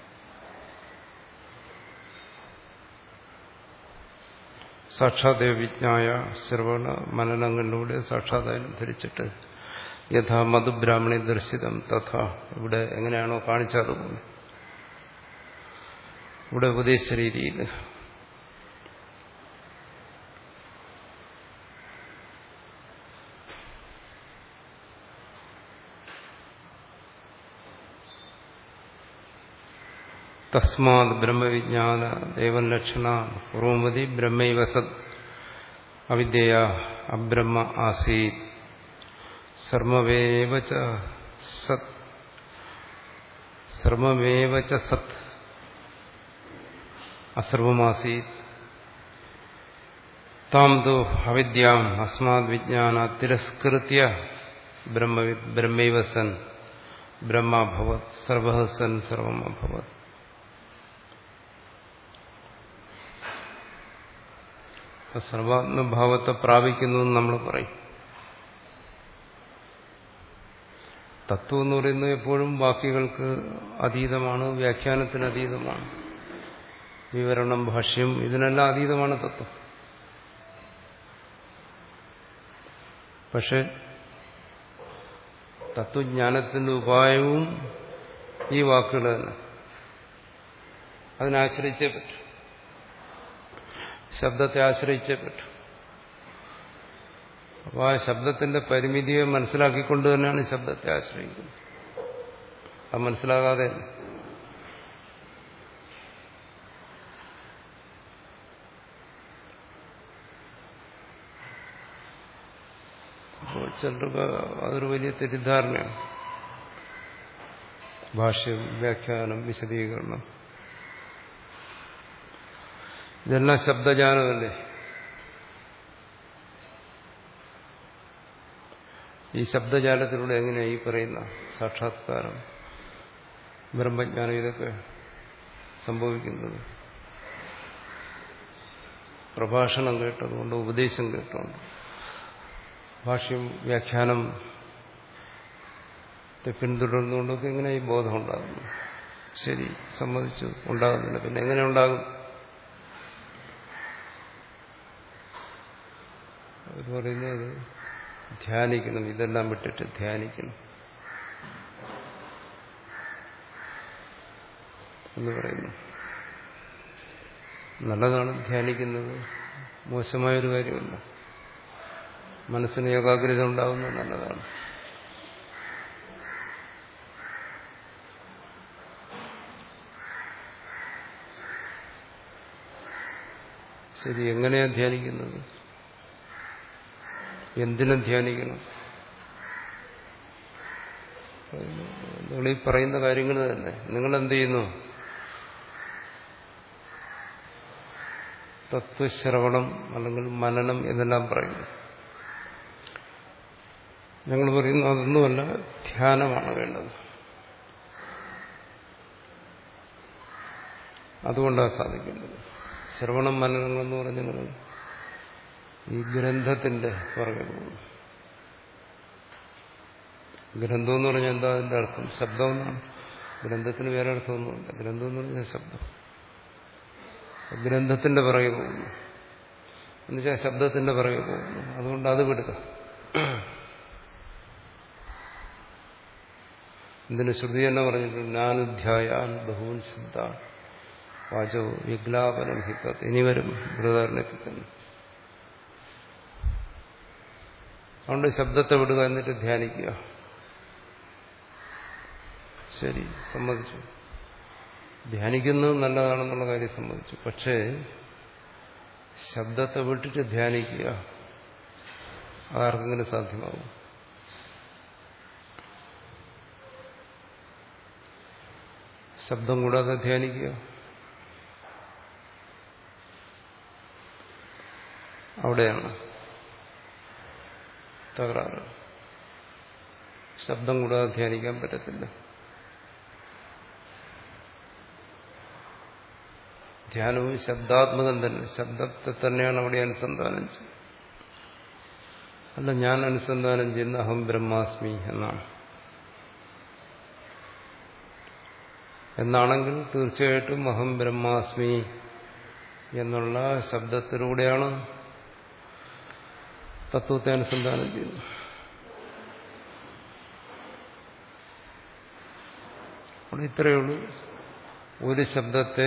സാക്ഷാത് വിജ്ഞായ ശ്രവണ മനനങ്ങളിലൂടെ സാക്ഷാതായാലും ധരിച്ചിട്ട് യഥാ മധുബ്രാഹ്മണി ദർശിതം തഥാ ഇവിടെ എങ്ങനെയാണോ കാണിച്ചതുപോലെ ഇവിടെ ഉപദേശ രീതിയിൽ തസ്മാത് ബ്രഹ്മവിജ്ഞാന ദേവൻ ലക്ഷണ പൂർവമതി ബ്രഹ്മൈവ സത് അവിദ്യ അബ്രഹ്മ ആസീത് സർവമേവ സത് സർവമേവ സത് അസർവമാസീത് താം തു അവിദ്യാം അസ്മാത് വിജ്ഞാന തിരസ്കൃത്യ ബ്രഹ്മൈവ സൻ ബ്രഹ്മഭവത് സർവ സൻ സർവമഭവത് സർവാത്മഭാവത്തെ പ്രാപിക്കുന്നു എന്ന് നമ്മൾ പറയും തത്വം എന്ന് പറയുന്നത് എപ്പോഴും വാക്യങ്ങൾക്ക് അതീതമാണ് വ്യാഖ്യാനത്തിന് അതീതമാണ് വിവരണം ഭാഷ്യം ഇതിനെല്ലാം അതീതമാണ് തത്വം പക്ഷെ തത്വജ്ഞാനത്തിന്റെ ഉപായവും ഈ വാക്കുകൾ തന്നെ അതിനാശ്രയിച്ചേ പറ്റും ശബ്ദത്തെ ആശ്രയിച്ചേ പറ്റും അപ്പോൾ ആ ശബ്ദത്തിന്റെ പരിമിതിയെ മനസ്സിലാക്കിക്കൊണ്ട് തന്നെയാണ് ശബ്ദത്തെ ആശ്രയിക്കുന്നത് അത് മനസ്സിലാകാതെ അപ്പോൾ ചിലർക്ക് അതൊരു വലിയ തെറ്റിദ്ധാരണയാണ് ഭാഷ്യം വ്യാഖ്യാനം വിശദീകരണം ഇതെല്ലാം ശബ്ദജാനമല്ലേ ഈ ശബ്ദജാലത്തിലൂടെ എങ്ങനെയാണ് ഈ പറയുന്ന സാക്ഷാത്കാരം ബ്രഹ്മജ്ഞാനം ഇതൊക്കെ സംഭവിക്കുന്നത് പ്രഭാഷണം കേട്ടതുകൊണ്ട് ഉപദേശം കേട്ടുകൊണ്ട് ഭാഷ്യം വ്യാഖ്യാനം പിന്തുടർന്നുകൊണ്ടൊക്കെ എങ്ങനെ ഈ ബോധം ഉണ്ടാകുന്നു ശരി സമ്മതിച്ചു ഉണ്ടാകുന്നില്ല പിന്നെ എങ്ങനെ ഉണ്ടാകും അവർ പറയുന്നത് ധ്യാനിക്കണം ഇതെല്ലാം വിട്ടിട്ട് ധ്യാനിക്കണം എന്ന് പറയുന്നു നല്ലതാണ് ധ്യാനിക്കുന്നത് മോശമായൊരു കാര്യമല്ല മനസ്സിന് ഏകാഗ്രത ഉണ്ടാകുന്നത് നല്ലതാണ് ശരി എങ്ങനെയാ ധ്യാനിക്കുന്നത് എന്തിനും ധ്യാനിക്കണം നിങ്ങൾ ഈ പറയുന്ന കാര്യങ്ങൾ തന്നെ നിങ്ങൾ എന്ത് ചെയ്യുന്നു തത്വശ്രവണം അല്ലെങ്കിൽ മനനം എന്നെല്ലാം പറയുന്നു ഞങ്ങൾ പറയുന്നു അതൊന്നുമല്ല ധ്യാനമാണ് വേണ്ടത് അതുകൊണ്ടാണ് സാധിക്കേണ്ടത് ശ്രവണം മനനങ്ങളെന്ന് പറഞ്ഞ് നിങ്ങൾ ഈ ഗ്രന്ഥത്തിന്റെ പുറകെ പോകുന്നു ഗ്രന്ഥം എന്ന് പറഞ്ഞാൽ എന്താ അതിന്റെ അർത്ഥം ശബ്ദം എന്നാണ് ഗ്രന്ഥത്തിന് വേറെ അർത്ഥമൊന്നുമില്ല ഗ്രന്ഥം എന്ന് പറഞ്ഞാൽ ശബ്ദം ഗ്രന്ഥത്തിന്റെ പിറകെ പോകുന്നു എന്നുവെച്ചാൽ ശബ്ദത്തിന്റെ പിറകെ പോകുന്നു അതുകൊണ്ട് അത് വിടുക ഇതിന് ശ്രുതി തന്നെ പറഞ്ഞിട്ടുണ്ട് ജ്ഞാനുധ്യായാൻ ബഹുവൻ സിദ്ധ വാചോ വിഗ്ലാപനം ഹിത്തത് ഇനി വരും ബൃഹദാരണത്തിൽ തന്നെ അതുകൊണ്ട് ശബ്ദത്തെ വിടുക എന്നിട്ട് ധ്യാനിക്കുക ശരി സമ്മതിച്ചു ധ്യാനിക്കുന്നത് നല്ലതാണെന്നുള്ള കാര്യം സമ്മതിച്ചു പക്ഷേ ശബ്ദത്തെ വിട്ടിട്ട് ധ്യാനിക്കുക അതാർക്കെങ്കിലും സാധ്യമാകും ശബ്ദം കൂടാതെ ധ്യാനിക്കുക അവിടെയാണ് തകരാറ് ശബ്ദം കൂടാതെ ധ്യാനിക്കാൻ പറ്റത്തില്ല ധ്യാനവും ശബ്ദാത്മകം തന്നെ ശബ്ദത്തെ തന്നെയാണ് അവിടെ അനുസന്ധാനം ചെയ്യുന്നത് അല്ല ഞാൻ അനുസന്ധാനം ചെയ്യുന്ന അഹം ബ്രഹ്മാസ്മി എന്നാണ് എന്നാണെങ്കിൽ തീർച്ചയായിട്ടും അഹം ബ്രഹ്മാസ്മി എന്നുള്ള ശബ്ദത്തിലൂടെയാണ് തത്വത്തെ അനുസന്ധാനം ചെയ്യുന്നത് അവിടെ ഇത്രയേ ഉള്ളൂ ഒരു ശബ്ദത്തെ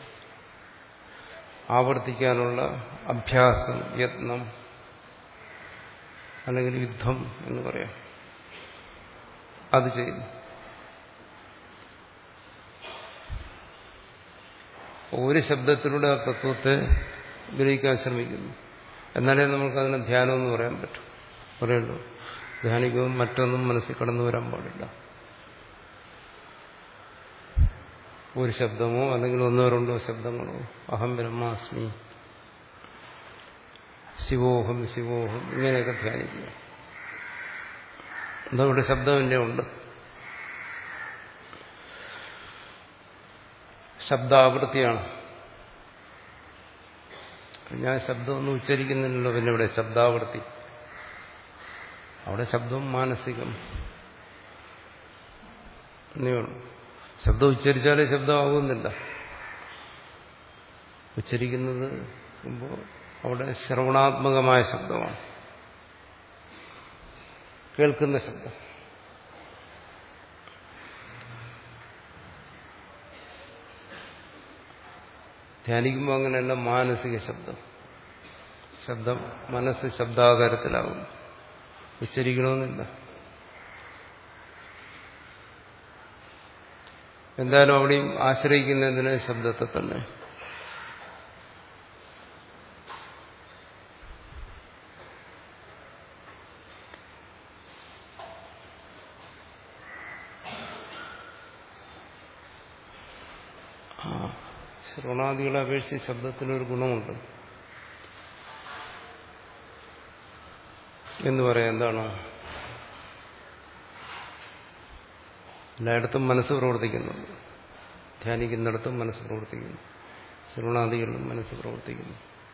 ആവർത്തിക്കാനുള്ള അഭ്യാസം യത്നം അല്ലെങ്കിൽ യുദ്ധം എന്ന് പറയാം അത് ചെയ്യുന്നു ഒരു ശബ്ദത്തിലൂടെ ആ തത്വത്തെ ഗ്രഹിക്കാൻ ശ്രമിക്കുന്നു എന്നാലേ നമുക്കതിനെ ധ്യാനം എന്ന് പറയാൻ പറ്റും പറയുള്ളൂ ധ്യാനിക്കുമ്പോൾ മറ്റൊന്നും മനസ്സിൽ കടന്നു വരാൻ പാടില്ല ഒരു ശബ്ദമോ അല്ലെങ്കിൽ ഒന്നോ രണ്ടോ ശബ്ദങ്ങളോ അഹം ബ്രഹ്മാസ്മി ശിവോഹം ശിവോഹം ഇങ്ങനെയൊക്കെ ധ്യാനിക്കുക അതവിടെ ശബ്ദമില്ലേ ഉണ്ട് ശബ്ദാവൃത്തിയാണ് ഞാൻ ശബ്ദമൊന്നും ഉച്ചരിക്കുന്നില്ലല്ലോ പിന്നെ ഇവിടെ ശബ്ദാവൃത്തി അവിടെ ശബ്ദം മാനസികം എന്നേയുള്ളൂ ശബ്ദം ഉച്ചരിച്ചാലേ ശബ്ദമാകുന്നില്ല ഉച്ചരിക്കുന്നത് അവിടെ ശ്രവണാത്മകമായ ശബ്ദമാണ് കേൾക്കുന്ന ശബ്ദം ധ്യാനിക്കുമ്പോൾ അങ്ങനെയല്ല മാനസിക ശബ്ദം ശബ്ദം മനസ്സ് ശബ്ദാകാരത്തിലാകും ഉച്ചരിക്കണമെന്നില്ല എന്തായാലും അവിടെയും ആശ്രയിക്കുന്നതിന് ശബ്ദത്തെ തന്നെ ശ്രവണാദികളെ അപേക്ഷിച്ച് ശബ്ദത്തിനൊരു ഗുണമുണ്ട് എന്ന് പറയാം എന്താണ് എല്ലായിടത്തും മനസ്സ് പ്രവർത്തിക്കുന്നുണ്ട് ധ്യാനിക്കുന്നിടത്തും മനസ്സ് പ്രവർത്തിക്കുന്നു ശ്രവണാദികളിലും മനസ്സ് പ്രവർത്തിക്കുന്നു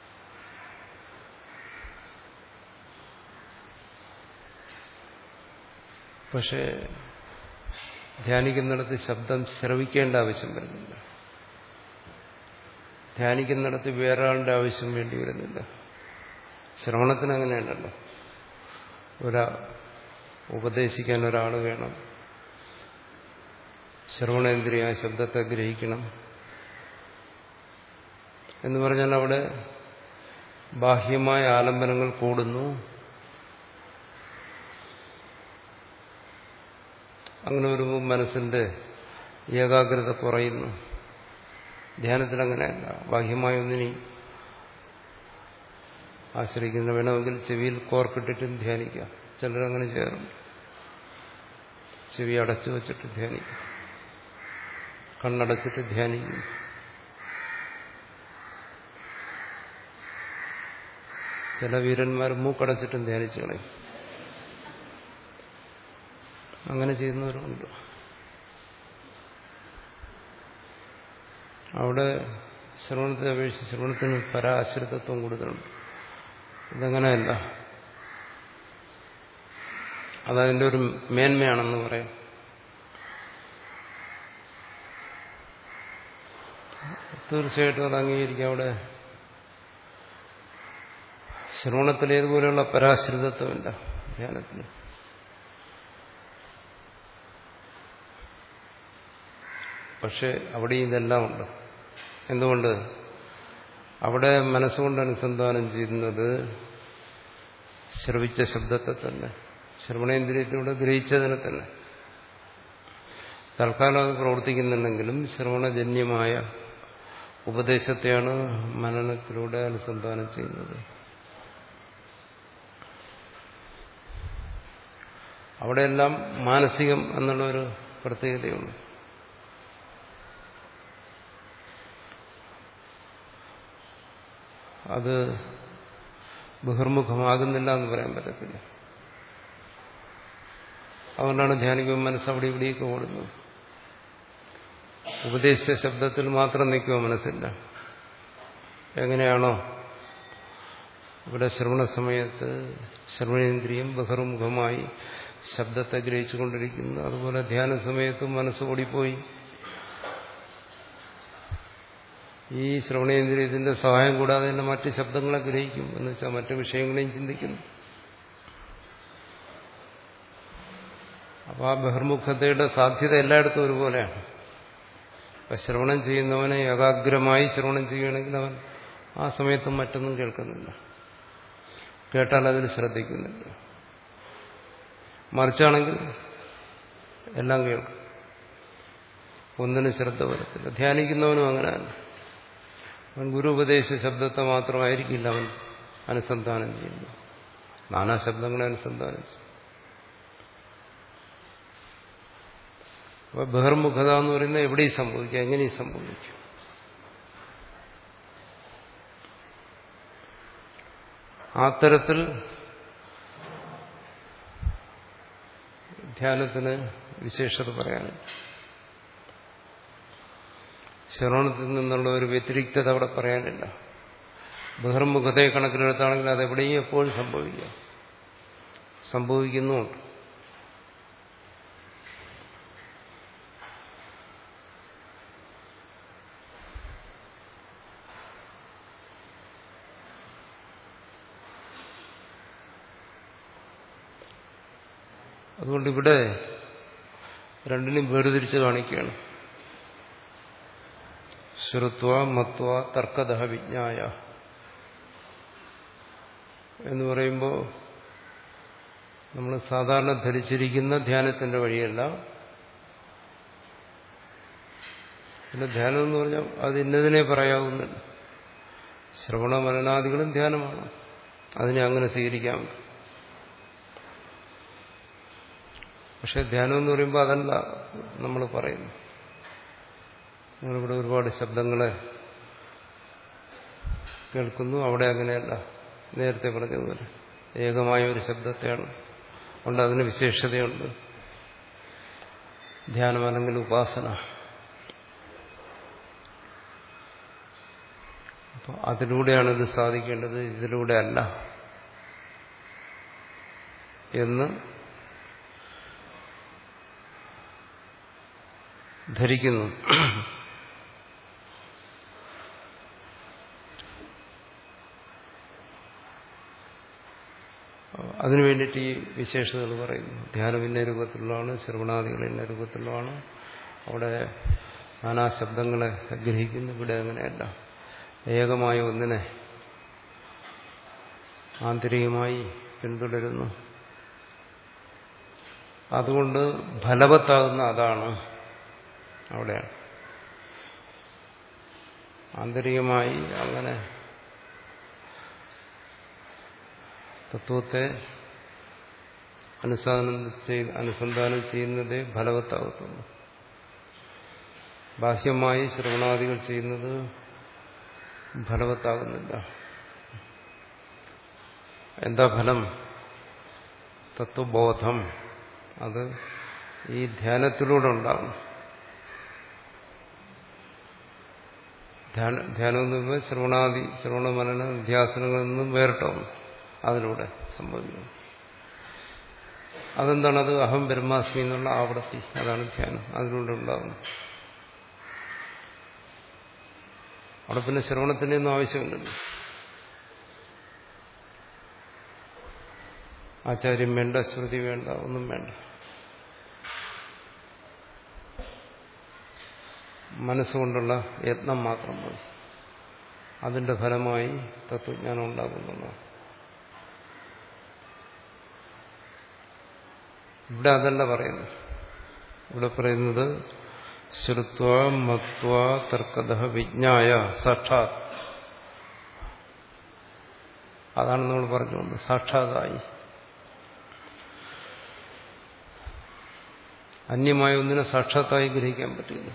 പക്ഷേ ധ്യാനിക്കുന്നിടത്ത് ശബ്ദം ശ്രവിക്കേണ്ട ആവശ്യം വരുന്നില്ല ധ്യാനിക്കുന്നിടത്ത് വേറൊരാളുടെ ആവശ്യം വേണ്ടി വരുന്നില്ല ശ്രവണത്തിന് അങ്ങനെയല്ലല്ലോ ഒരാ ഉപദേശിക്കാൻ ഒരാൾ വേണം ശ്രവണേന്ദ്രിയ ശബ്ദത്തെ ഗ്രഹിക്കണം എന്ന് പറഞ്ഞാൽ അവിടെ ബാഹ്യമായ ആലംബനങ്ങൾ കൂടുന്നു അങ്ങനെ വരുമ്പോൾ മനസ്സിന്റെ ഏകാഗ്രത കുറയുന്നു ധ്യാനത്തിൽ അങ്ങനെയല്ല ബാഹ്യമായ ഒന്നിനെയും ആശ്രയിക്കുന്ന വേണമെങ്കിൽ ചെവിയിൽ കോർക്കിട്ടിട്ടും ധ്യാനിക്കാം ചിലരങ്ങനെ ചെയ്യാറുണ്ട് ചെവി അടച്ചു വച്ചിട്ട് ധ്യാനിക്കും കണ്ണടച്ചിട്ട് ധ്യാനിക്കും ചില വീരന്മാർ മൂക്കടച്ചിട്ടും ധ്യാനിച്ചു കളയും അങ്ങനെ ചെയ്യുന്നവരുണ്ട് അവിടെ ശ്രവണത്തെ അപേക്ഷിച്ച് ശ്രവണത്തിന് പരാശ്രിതത്വം കൂടുതലുണ്ട് ഇതങ്ങനെയല്ല അതതിൻ്റെ ഒരു മേന്മയാണെന്ന് പറയാം തീർച്ചയായിട്ടും അത് അംഗീകരിക്കാം അവിടെ ശ്രവണത്തിൽ ഏതുപോലെയുള്ള പരാശ്രിതത്വമില്ല ധ്യാനത്തിന് പക്ഷെ അവിടെ ഇതെല്ലാം ഉണ്ട് എന്തുകൊണ്ട് അവിടെ മനസ്സുകൊണ്ട് അനുസന്ധാനം ചെയ്യുന്നത് ശ്രവിച്ച ശബ്ദത്തെ തന്നെ ശ്രവണേന്ദ്രിയത്തിലൂടെ ഗ്രഹിച്ചതിനെ തന്നെ തൽക്കാലം അത് പ്രവർത്തിക്കുന്നുണ്ടെങ്കിലും ശ്രവണജന്യമായ ഉപദേശത്തെയാണ് മനനത്തിലൂടെ അനുസന്ധാനം ചെയ്യുന്നത് അവിടെയെല്ലാം മാനസികം എന്നുള്ളൊരു പ്രത്യേകതയുണ്ട് അത് ബഹിർമുഖമാകുന്നില്ല എന്ന് പറയാൻ പറ്റത്തില്ല അതുകൊണ്ടാണ് ധ്യാനിക്കുമ്പോൾ മനസ്സ് അവിടെ ഇവിടേക്ക് ഓടുന്നത് ഉപദേശിച്ച ശബ്ദത്തിൽ മാത്രം നിൽക്കുക മനസ്സില്ല എങ്ങനെയാണോ ഇവിടെ ശ്രവണ സമയത്ത് ശ്രവണേന്ദ്രിയം ബഹിർമുഖമായി ശബ്ദത്തെ ഗ്രഹിച്ചുകൊണ്ടിരിക്കുന്നു അതുപോലെ ധ്യാന സമയത്തും മനസ്സ് ഓടിപ്പോയി ഈ ശ്രവണേന്ദ്രിയത്തിന്റെ സഹായം കൂടാതെ തന്നെ മറ്റ് ശബ്ദങ്ങളെ ഗ്രഹിക്കും എന്ന് വെച്ചാൽ മറ്റ് വിഷയങ്ങളെയും ചിന്തിക്കുന്നു അപ്പോൾ ആ ബഹിർമുഖതയുടെ സാധ്യത എല്ലായിടത്തും ഒരുപോലെയാണ് അപ്പം ശ്രവണം ചെയ്യുന്നവനെ ഏകാഗ്രമായി ശ്രവണം ചെയ്യുകയാണെങ്കിൽ അവൻ ആ സമയത്തും മറ്റൊന്നും കേൾക്കുന്നില്ല കേട്ടാൽ അതിൽ ശ്രദ്ധിക്കുന്നില്ല മറിച്ചാണെങ്കിൽ എല്ലാം കേൾക്കും ഒന്നിനും ശ്രദ്ധ വരത്തില്ല ധ്യാനിക്കുന്നവനും അങ്ങനെയല്ല അവൻ ഗുരു ഉപദേശ ശബ്ദത്തെ മാത്രമായിരിക്കില്ല അവൻ അനുസന്ധാനം ചെയ്യുന്നു നാനാ ശബ്ദങ്ങളെ അനുസന്ധാനം ചെയ്യും അപ്പൊ ബഹിർമുഖത എന്ന് പറയുന്നത് എവിടെയും സംഭവിക്കാം എങ്ങനെയും സംഭവിക്കും ആ തരത്തിൽ ധ്യാനത്തിന് വിശേഷത പറയാനുണ്ട് ശ്രവണത്തിൽ നിന്നുള്ള ഒരു വ്യതിരിക്തത അവിടെ പറയാനില്ല ബഹിർമുഖതയെ കണക്കിലെടുത്താണെങ്കിൽ അതെവിടെയും എപ്പോഴും സംഭവിക്കാം സംഭവിക്കുന്നുമുണ്ട് അതുകൊണ്ട് ഇവിടെ രണ്ടിനും വേർതിരിച്ച് കാണിക്കുകയാണ് ശ്രുത്വ മത്വ തർക്കദഹ വിജ്ഞായ എന്ന് പറയുമ്പോൾ നമ്മൾ സാധാരണ ധരിച്ചിരിക്കുന്ന ധ്യാനത്തിന്റെ വഴിയല്ല പിന്നെ ധ്യാനം എന്ന് പറഞ്ഞാൽ അത് ഇന്നതിനെ പറയാവുന്നില്ല ശ്രവണ മരണാദികളും ധ്യാനമാണ് അതിനെ അങ്ങനെ സ്വീകരിക്കാം പക്ഷെ ധ്യാനം എന്ന് പറയുമ്പോൾ അതല്ല നമ്മൾ പറയുന്നു നമ്മളിവിടെ ഒരുപാട് ശബ്ദങ്ങളെ കേൾക്കുന്നു അവിടെ അങ്ങനെയല്ല നേരത്തെ പറഞ്ഞതുപോലെ ഏകമായ ഒരു ശബ്ദത്തെയാണ് അതുകൊണ്ട് അതിന് വിശേഷതയുണ്ട് ധ്യാനം അല്ലെങ്കിൽ ഉപാസന അപ്പോൾ അതിലൂടെയാണ് ഇത് സാധിക്കേണ്ടത് ഇതിലൂടെ അല്ല എന്ന് ധരിക്കുന്നു അതിനു വേണ്ടിയിട്ട് ഈ വിശേഷതകൾ പറയുന്നു ധ്യാനം ഇന്ന രൂപത്തിലുള്ളതാണ് ശ്രവണാദികൾ ഇന്ന രൂപത്തിലുള്ളതാണ് അവിടെ നാനാ ശബ്ദങ്ങളെ ഗ്രഹിക്കുന്നു ഇവിടെ അങ്ങനെയല്ല ഏകമായ ഒന്നിനെ ആന്തരികമായി പിന്തുടരുന്നു അതുകൊണ്ട് ഫലവത്താകുന്ന അതാണ് അവിടെയാണ് ആന്തരികമായി അങ്ങനെ തത്വത്തെ അനുസാധനം ചെയ്ത് അനുസന്ധാനം ചെയ്യുന്നതേ ഫലവത്താകത്തുള്ളൂ ബാഹ്യമായി ശ്രവണാദികൾ ചെയ്യുന്നത് ഫലവത്താകുന്നില്ല എന്താ ഫലം തത്വബോധം അത് ഈ ധ്യാനത്തിലൂടെ ഉണ്ടാകും ധ്യാന ധ്യാനം എന്ന് പറയുമ്പോൾ ശ്രവണാദി ശ്രവണ മനന നിധ്യാസനങ്ങളിൽ നിന്നും വേറിട്ടാവും അതിലൂടെ സംഭവിക്കുന്നു അതെന്താണ് അത് അഹം ബ്രഹ്മാസ്മി എന്നുള്ള ആവൃത്തി അതാണ് ധ്യാനം അതിലൂടെ ഉണ്ടാകുന്നത് അവിടെ പിന്നെ ശ്രവണത്തിൻ്റെ ഒന്നും ആവശ്യമില്ലല്ലോ ആചാര്യം വേണ്ട ശ്രുതി വേണ്ട ഒന്നും വേണ്ട മനസ്സുകൊണ്ടുള്ള യത്നം മാത്രം മതി അതിന്റെ ഫലമായി തത്വജ്ഞാനം ഉണ്ടാകുന്നതാണ് ഇവിടെ അതല്ല പറയുന്നത് ഇവിടെ പറയുന്നത് ശ്രുത്വ മത്വ തർക്കത വിജ്ഞായ സാക്ഷാത് അതാണ് നമ്മൾ പറഞ്ഞുകൊണ്ട് സാക്ഷാതായി അന്യമായ ഒന്നിനെ സാക്ഷാത്തായി ഗ്രഹിക്കാൻ പറ്റില്ല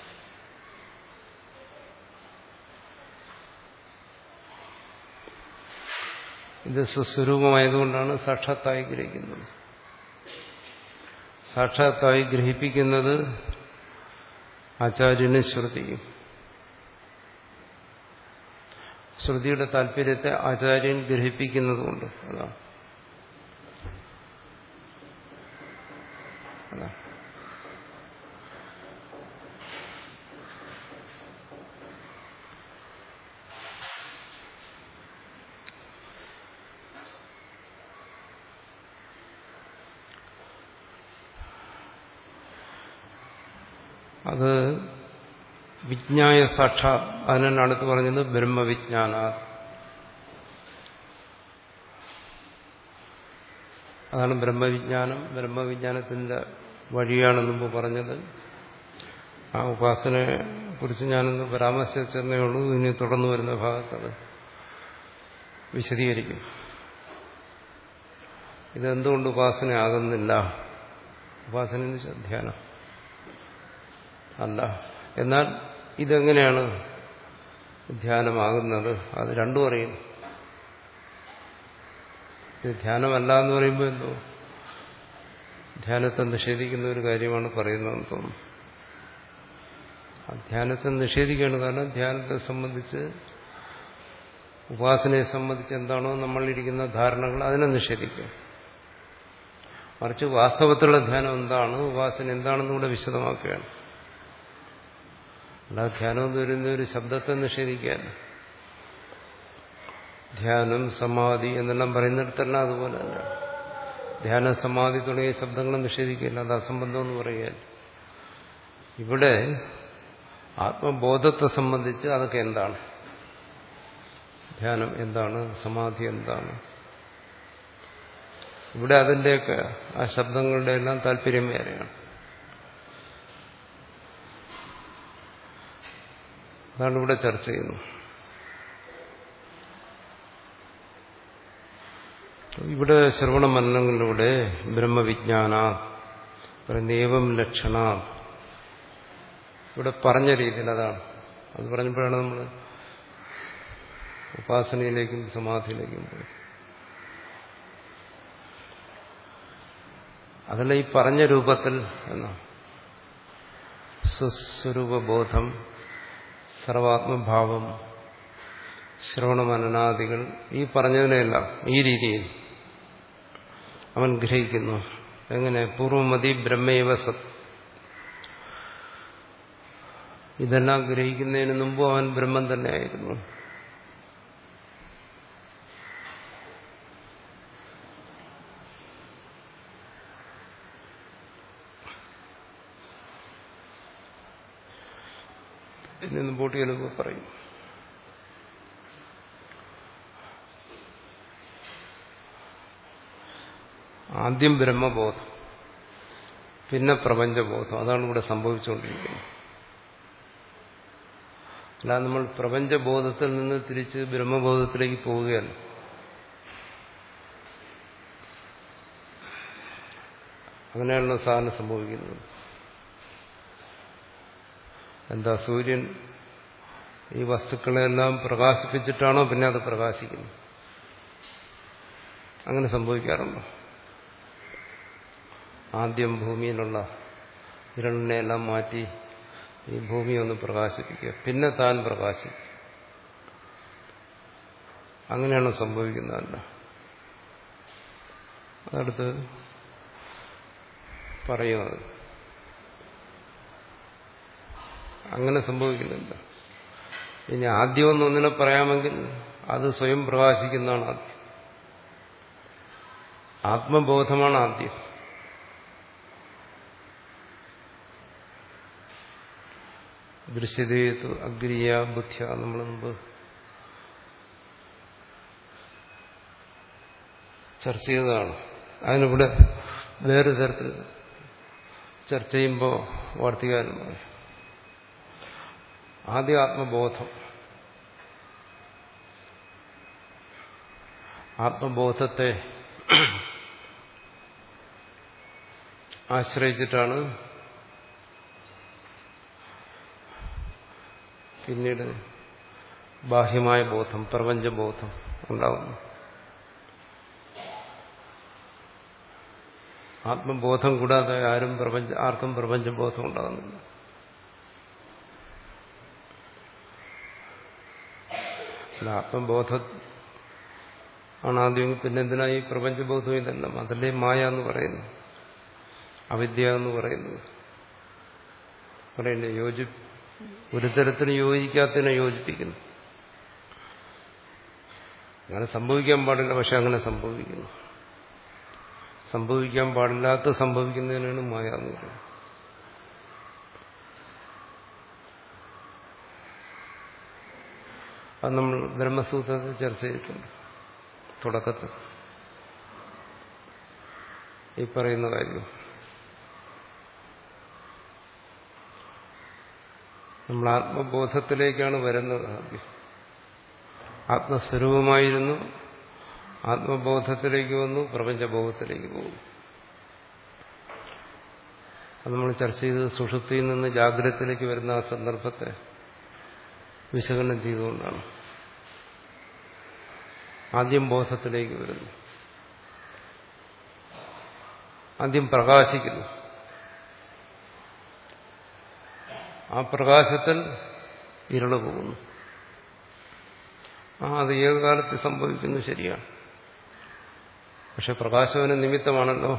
ഇത് സ്വസ്വരൂപമായതുകൊണ്ടാണ് സാക്ഷാത്തായി ഗ്രഹിക്കുന്നത് സാക്ഷാത്തായി ഗ്രഹിപ്പിക്കുന്നത് ആചാര്യന് ശ്രുതിയും ശ്രുതിയുടെ താല്പര്യത്തെ ആചാര്യൻ ഗ്രഹിപ്പിക്കുന്നതുകൊണ്ട് അതാണ് അതാണ് അത് വിജ്ഞായ സാക്ഷാ അതിനാണ് അടുത്ത് പറഞ്ഞത് ബ്രഹ്മവിജ്ഞാന അതാണ് ബ്രഹ്മവിജ്ഞാനം ബ്രഹ്മവിജ്ഞാനത്തിന്റെ വഴിയാണ് മുമ്പ് പറഞ്ഞത് ആ ഉപാസനയെ കുറിച്ച് ഞാനൊന്ന് പരാമർശിച്ചെന്നേ ഉള്ളൂ ഇനി തുടർന്നു വരുന്ന ഭാഗത്തത് വിശദീകരിക്കും ഇതെന്തുകൊണ്ട് ഉപാസനയാകുന്നില്ല ഉപാസന ധ്യാനം അല്ല എന്നാൽ ഇതെങ്ങനെയാണ് ധ്യാനമാകുന്നത് അത് രണ്ടും അറിയും ഇത് ധ്യാനമല്ല എന്ന് പറയുമ്പോൾ എന്തോ ധ്യാനത്തെ നിഷേധിക്കുന്ന ഒരു കാര്യമാണ് പറയുന്നതെന്ന് തോന്നുന്നു ആ ധ്യാനത്തെ നിഷേധിക്കുകയാണ് കാരണം ധ്യാനത്തെ സംബന്ധിച്ച് ഉപാസനയെ സംബന്ധിച്ച് എന്താണോ നമ്മളിരിക്കുന്ന ധാരണകൾ അതിനെ നിഷേധിക്കുക മറിച്ച് വാസ്തവത്തിലുള്ള ധ്യാനം എന്താണ് ഉപാസന എന്താണെന്ന് ഇവിടെ വിശദമാക്കുകയാണ് അല്ലാതെ ധ്യാനം എന്ന് വരുന്ന ഒരു ശബ്ദത്തെ നിഷേധിക്കുകയല്ല ധ്യാനം സമാധി എന്നെല്ലാം പറയുന്നിടത്തെല്ലാം അതുപോലെ അല്ല ധ്യാന സമാധി തുടങ്ങിയ ശബ്ദങ്ങളെ നിഷേധിക്കുകയില്ല അത് അസംബന്ധം എന്ന് പറയുകയല്ല ഇവിടെ ആത്മബോധത്തെ സംബന്ധിച്ച് അതൊക്കെ എന്താണ് ധ്യാനം എന്താണ് സമാധി എന്താണ് ഇവിടെ അതിൻ്റെയൊക്കെ ആ ശബ്ദങ്ങളുടെ എല്ലാം താല്പര്യം വേറെയാണ് അതാണ് ഇവിടെ ചർച്ച ചെയ്യുന്നത് ഇവിടെ ശ്രവണ മരണങ്ങളിലൂടെ ബ്രഹ്മവിജ്ഞാന ഏവം ലക്ഷണ ഇവിടെ പറഞ്ഞ രീതിയിൽ അതാണ് അത് പറഞ്ഞപ്പോഴാണ് നമ്മൾ ഉപാസനയിലേക്കും സമാധിയിലേക്കും പോയി അതല്ല ഈ പറഞ്ഞ രൂപത്തിൽ എന്നാണ് സ്വസ്വരൂപബോധം സർവാത്മഭാവം ശ്രവണമനനാദികൾ ഈ പറഞ്ഞതിനെല്ലാം ഈ രീതിയിൽ അവൻ ഗ്രഹിക്കുന്നു എങ്ങനെ പൂർവമതി ബ്രഹ്മൈവ സത് ഇതെല്ലാം ഗ്രഹിക്കുന്നതിന് മുമ്പ് അവൻ ബ്രഹ്മം തന്നെയായിരുന്നു ഇനി മുമ്പോട്ട് ചെല്ലുമ്പോൾ പറയും ആദ്യം ബ്രഹ്മബോധം പിന്നെ പ്രപഞ്ചബോധം അതാണ് ഇവിടെ സംഭവിച്ചുകൊണ്ടിരിക്കുന്നത് അല്ലാതെ നമ്മൾ പ്രപഞ്ചബോധത്തിൽ നിന്ന് തിരിച്ച് ബ്രഹ്മബോധത്തിലേക്ക് പോവുകയല്ല അങ്ങനെയാണല്ലോ സാധനം സംഭവിക്കുന്നത് എന്താ സൂര്യൻ ഈ വസ്തുക്കളെല്ലാം പ്രകാശിപ്പിച്ചിട്ടാണോ പിന്നെ അത് പ്രകാശിക്കുന്നത് അങ്ങനെ സംഭവിക്കാറുണ്ടോ ആദ്യം ഭൂമിയിലുള്ള ഇരളിനെല്ലാം മാറ്റി ഈ ഭൂമി ഒന്ന് പ്രകാശിപ്പിക്കുക പിന്നെ താൻ പ്രകാശിക്കും അങ്ങനെയാണ് സംഭവിക്കുന്നതല്ല അതടുത്ത് പറയുന്നത് അങ്ങനെ സംഭവിക്കുന്നില്ല ഇനി ആദ്യമൊന്നും ഒന്നിനെ പറയാമെങ്കിൽ അത് സ്വയം പ്രകാശിക്കുന്നതാണ് ആദ്യം ആത്മബോധമാണ് ആദ്യം ദൃശ്യതേതു അഗ്രിയ ബുദ്ധ്യ നമ്മൾ മുമ്പ് ചർച്ച ചെയ്തതാണ് അതിനിവിടെ വേറെ തരത്തിൽ ചർച്ച ചെയ്യുമ്പോൾ വാർത്തികാരം പറയും ആദ്യ ആത്മബോധം ആത്മബോധത്തെ ആശ്രയിച്ചിട്ടാണ് പിന്നീട് ബാഹ്യമായ ബോധം പ്രപഞ്ചബോധം ഉണ്ടാകുന്നു ആത്മബോധം കൂടാതെ ആരും പ്രപഞ്ച ആർക്കും പ്രപഞ്ചബോധം ഉണ്ടാകുന്നില്ല അല്ല ആത്മബോധം ആണ് ആദ്യം പിന്നെ എന്തിനാ ഈ പ്രപഞ്ചബോധം ഇതെല്ലാം അതല്ലേ മായ എന്ന് പറയുന്നു അവിദ്യ എന്ന് പറയുന്നത് പറയില്ലേ യോജി ഒരു തരത്തിന് യോജിക്കാത്തതിനെ യോജിപ്പിക്കുന്നു അങ്ങനെ സംഭവിക്കാൻ പാടില്ല പക്ഷെ അങ്ങനെ സംഭവിക്കുന്നു സംഭവിക്കാൻ പാടില്ലാത്ത സംഭവിക്കുന്നതിനാണ് മായ എന്ന് പറയുന്നത് അത് നമ്മൾ ബ്രഹ്മസൂത്രത്തിൽ ചർച്ച ചെയ്തിട്ടുണ്ട് തുടക്കത്തിൽ ഈ പറയുന്ന കാര്യം നമ്മൾ ആത്മബോധത്തിലേക്കാണ് വരുന്നത് ആദ്യം ആത്മസ്വരൂപമായിരുന്നു ആത്മബോധത്തിലേക്ക് വന്നു പ്രപഞ്ചബോധത്തിലേക്ക് പോകുന്നു അത് നമ്മൾ ചർച്ച ചെയ്തത് സുഷുപ്തിയിൽ നിന്ന് ജാഗ്രതത്തിലേക്ക് വരുന്ന ആ സന്ദർഭത്തെ വിശകലനം ചെയ്തുകൊണ്ടാണ് ആദ്യം ബോധത്തിലേക്ക് വരുന്നു ആദ്യം പ്രകാശിക്കുന്നു ആ പ്രകാശത്തിൽ ഇരുള് പോകുന്നു ആ അത് ഏത് കാലത്ത് സംഭവിക്കുന്നു ശരിയാണ് പക്ഷെ പ്രകാശവന് നിമിത്തമാണല്ലോ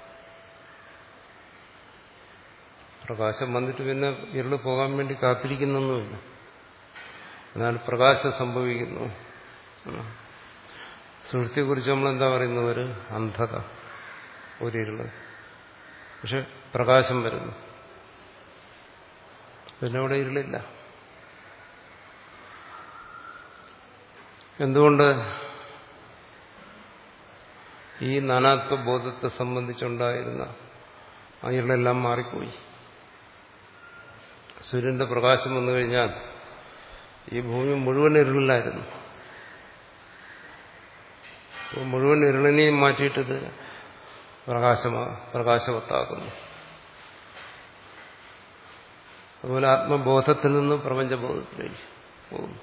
പ്രകാശം വന്നിട്ട് പിന്നെ ഇരുള് പോകാൻ വേണ്ടി കാത്തിരിക്കുന്നൊന്നുമില്ല എന്നാൽ പ്രകാശം സംഭവിക്കുന്നു സുഹൃത്തിയെക്കുറിച്ച് നമ്മൾ എന്താ പറയുന്നത് ഒരു അന്ധത ഒരിരുള് പക്ഷെ പ്രകാശം വരുന്നു പിന്നെ അവിടെ ഇരുളില്ല എന്തുകൊണ്ട് ഈ നാനാത്വ ബോധത്തെ സംബന്ധിച്ചുണ്ടായിരുന്ന ആ ഇരുളെല്ലാം മാറിപ്പോയി സൂര്യന്റെ പ്രകാശം വന്നു കഴിഞ്ഞാൽ ഈ ഭൂമി മുഴുവൻ ഇരുളിലായിരുന്നു മുഴുവൻ ഇരുളിനെയും മാറ്റിയിട്ടത് പ്രകാശമാ പ്രകാശവത്താക്കുന്നു അതുപോലെ ആത്മബോധത്തിൽ നിന്ന് പ്രപഞ്ചബോധത്തിലേക്ക് പോകുന്നു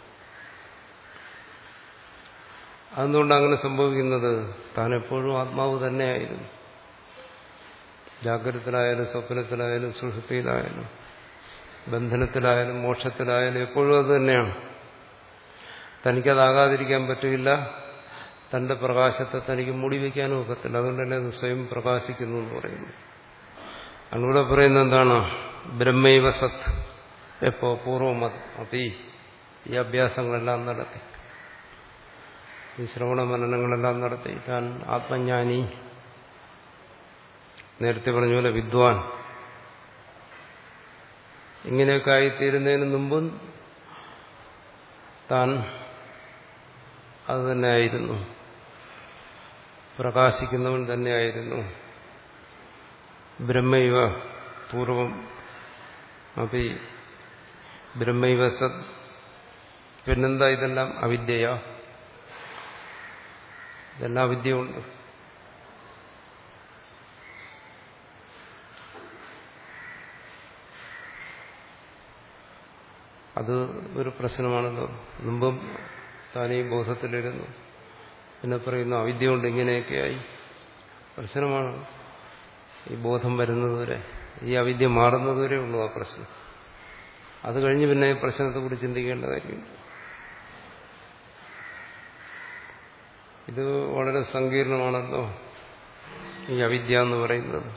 അതുകൊണ്ട് അങ്ങനെ സംഭവിക്കുന്നത് താൻ എപ്പോഴും ആത്മാവ് തന്നെയായിരുന്നു ജാഗ്രതത്തിലായാലും സ്വപ്നത്തിലായാലും സുഷുപ്തിയിലായാലും ബന്ധനത്തിലായാലും മോക്ഷത്തിലായാലും എപ്പോഴും അത് തന്നെയാണ് തനിക്കതാകാതിരിക്കാൻ പറ്റില്ല തന്റെ പ്രകാശത്തെ തനിക്ക് മൂടി വയ്ക്കാനും ഒക്കത്തില്ല അതുകൊണ്ട് തന്നെ അത് സ്വയം പ്രകാശിക്കുന്നു എന്ന് പറയുന്നു അതിലൂടെ പറയുന്നത് എന്താണ് ബ്രഹ്മൈവ സത്ത് എപ്പോ പൂർവമത് അപ്പി ഈ അഭ്യാസങ്ങളെല്ലാം നടത്തി ഈ ശ്രവണ മനനങ്ങളെല്ലാം നടത്തി താൻ ആത്മജ്ഞാനി നേരത്തെ പറഞ്ഞ പോലെ വിദ്വാൻ ഇങ്ങനെയൊക്കെ ആയിത്തീരുന്നതിന് മുമ്പും താൻ അത് തന്നെയായിരുന്നു പ്രകാശിക്കുന്നവൻ തന്നെയായിരുന്നു ബ്രഹ്മൈവ പൂർവം അപ്പൊ ബ്രഹ്മൈവ സത് പിന്നെന്താ ഇതെല്ലാം അവിദ്യയാ ഇതെല്ലാം അവിദ്യയുണ്ട് അത് ഒരു പ്രശ്നമാണല്ലോ മുമ്പും താനീ ബോധത്തിലിരുന്നു പിന്നെ പറയുന്നു അവിദ്യ കൊണ്ട് ഇങ്ങനെയൊക്കെയായി പ്രശ്നമാണ് ഈ ബോധം വരുന്നതുവരെ ഈ അവിദ്യ മാറുന്നതുവരെ ഉള്ളൂ ആ പ്രശ്നം അത് കഴിഞ്ഞ് പിന്നെ ഈ പ്രശ്നത്തെക്കുറിച്ച് ചിന്തിക്കേണ്ട കാര്യമില്ല ഇത് വളരെ സങ്കീർണമാണല്ലോ ഈ അവിദ്യ എന്ന് പറയുന്നത്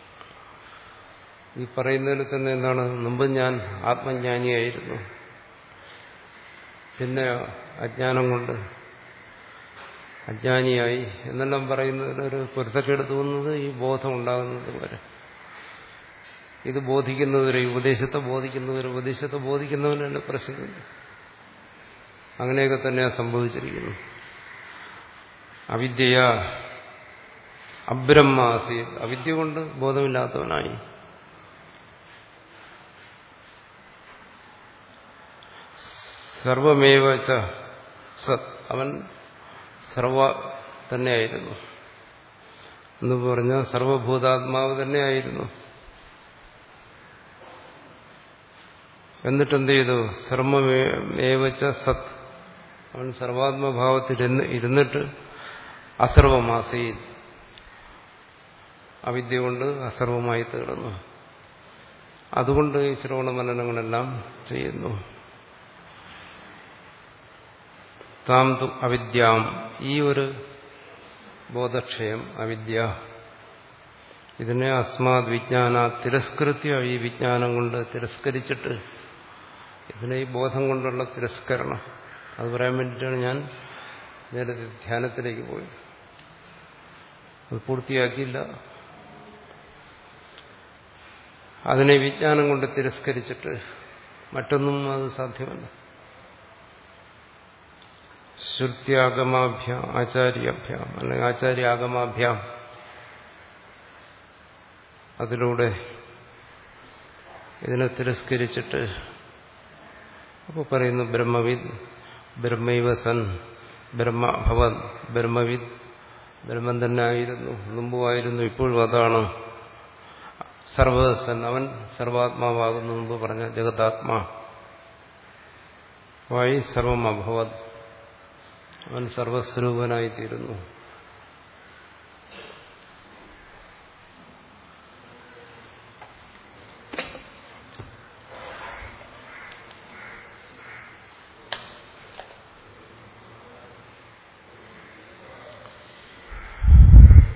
ഈ പറയുന്നതിൽ തന്നെ എന്താണ് മുമ്പ് ഞാൻ ആത്മജ്ഞാനിയായിരുന്നു പിന്നെ അജ്ഞാനം കൊണ്ട് അജ്ഞാനിയായി എന്നെല്ലാം പറയുന്നതിനൊരു പൊരുത്തക്കേട് തോന്നുന്നത് ഈ ബോധം ഉണ്ടാകുന്നത് വരെ ഇത് ബോധിക്കുന്നവരെ ഉപദേശത്തെ ബോധിക്കുന്നവരെ ഉപദേശത്തെ ബോധിക്കുന്നവനല്ല പ്രശ്നമില്ല അങ്ങനെയൊക്കെ തന്നെയാണ് സംഭവിച്ചിരിക്കുന്നു അവിദ്യ അബ്രഹ്മാസി അവിദ്യ കൊണ്ട് ബോധമില്ലാത്തവനായി സർവമേവ ച സത് അവൻ സർവ തന്നെയായിരുന്നു എന്ന് പറഞ്ഞാൽ സർവഭൂതാത്മാവ് തന്നെയായിരുന്നു എന്നിട്ടെന്ത് ചെയ്തു സർവമേവച്ച സത് അവൻ സർവാത്മഭാവത്തിൽ ഇരുന്നിട്ട് അസർവമാസി അവിദ്യ കൊണ്ട് അസർവമായി തീർന്നു അതുകൊണ്ട് ഈ ശ്രവണ മനനങ്ങളെല്ലാം ചെയ്യുന്നു താം തു അവിദ്യാം ഈ ഒരു ബോധക്ഷയം അവിദ്യ ഇതിനെ അസ്മാത് വിജ്ഞാന തിരസ്കൃത്യ ഈ വിജ്ഞാനം കൊണ്ട് തിരസ്കരിച്ചിട്ട് ഇതിനെ ഈ ബോധം കൊണ്ടുള്ള തിരസ്കരണം അത് പറയാൻ വേണ്ടിയിട്ടാണ് ഞാൻ നേരത്തെ ധ്യാനത്തിലേക്ക് പോയത് അത് പൂർത്തിയാക്കിയില്ല അതിനെ വിജ്ഞാനം കൊണ്ട് തിരസ്കരിച്ചിട്ട് മറ്റൊന്നും അത് സാധ്യമല്ല ശ്രുത്യാഗമാഭ്യാം ആചാര്യാഭ്യാം അല്ലെങ്കിൽ ആചാര്യാഗമാഭ്യാം അതിലൂടെ ഇതിനെ തിരസ്കരിച്ചിട്ട് അപ്പോൾ പറയുന്നു ബ്രഹ്മവിദ് ബ്രഹ്മൈവ സൻ ബ്രഹ്മ ഭവൻ ബ്രഹ്മവിദ് ബ്രഹ്മൻ തന്നെ ആയിരുന്നു മുമ്പുമായിരുന്നു ഇപ്പോഴും അതാണ് സർവസൻ അവൻ സർവാത്മാവാകുന്നു മുമ്പ് പറഞ്ഞ ജഗതാത്മാ വായി സർവം അഭവത് അവൻ സർവസ്വരൂപനായിത്തീരുന്നു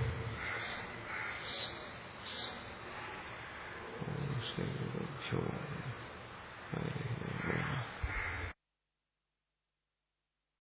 ശ്രീ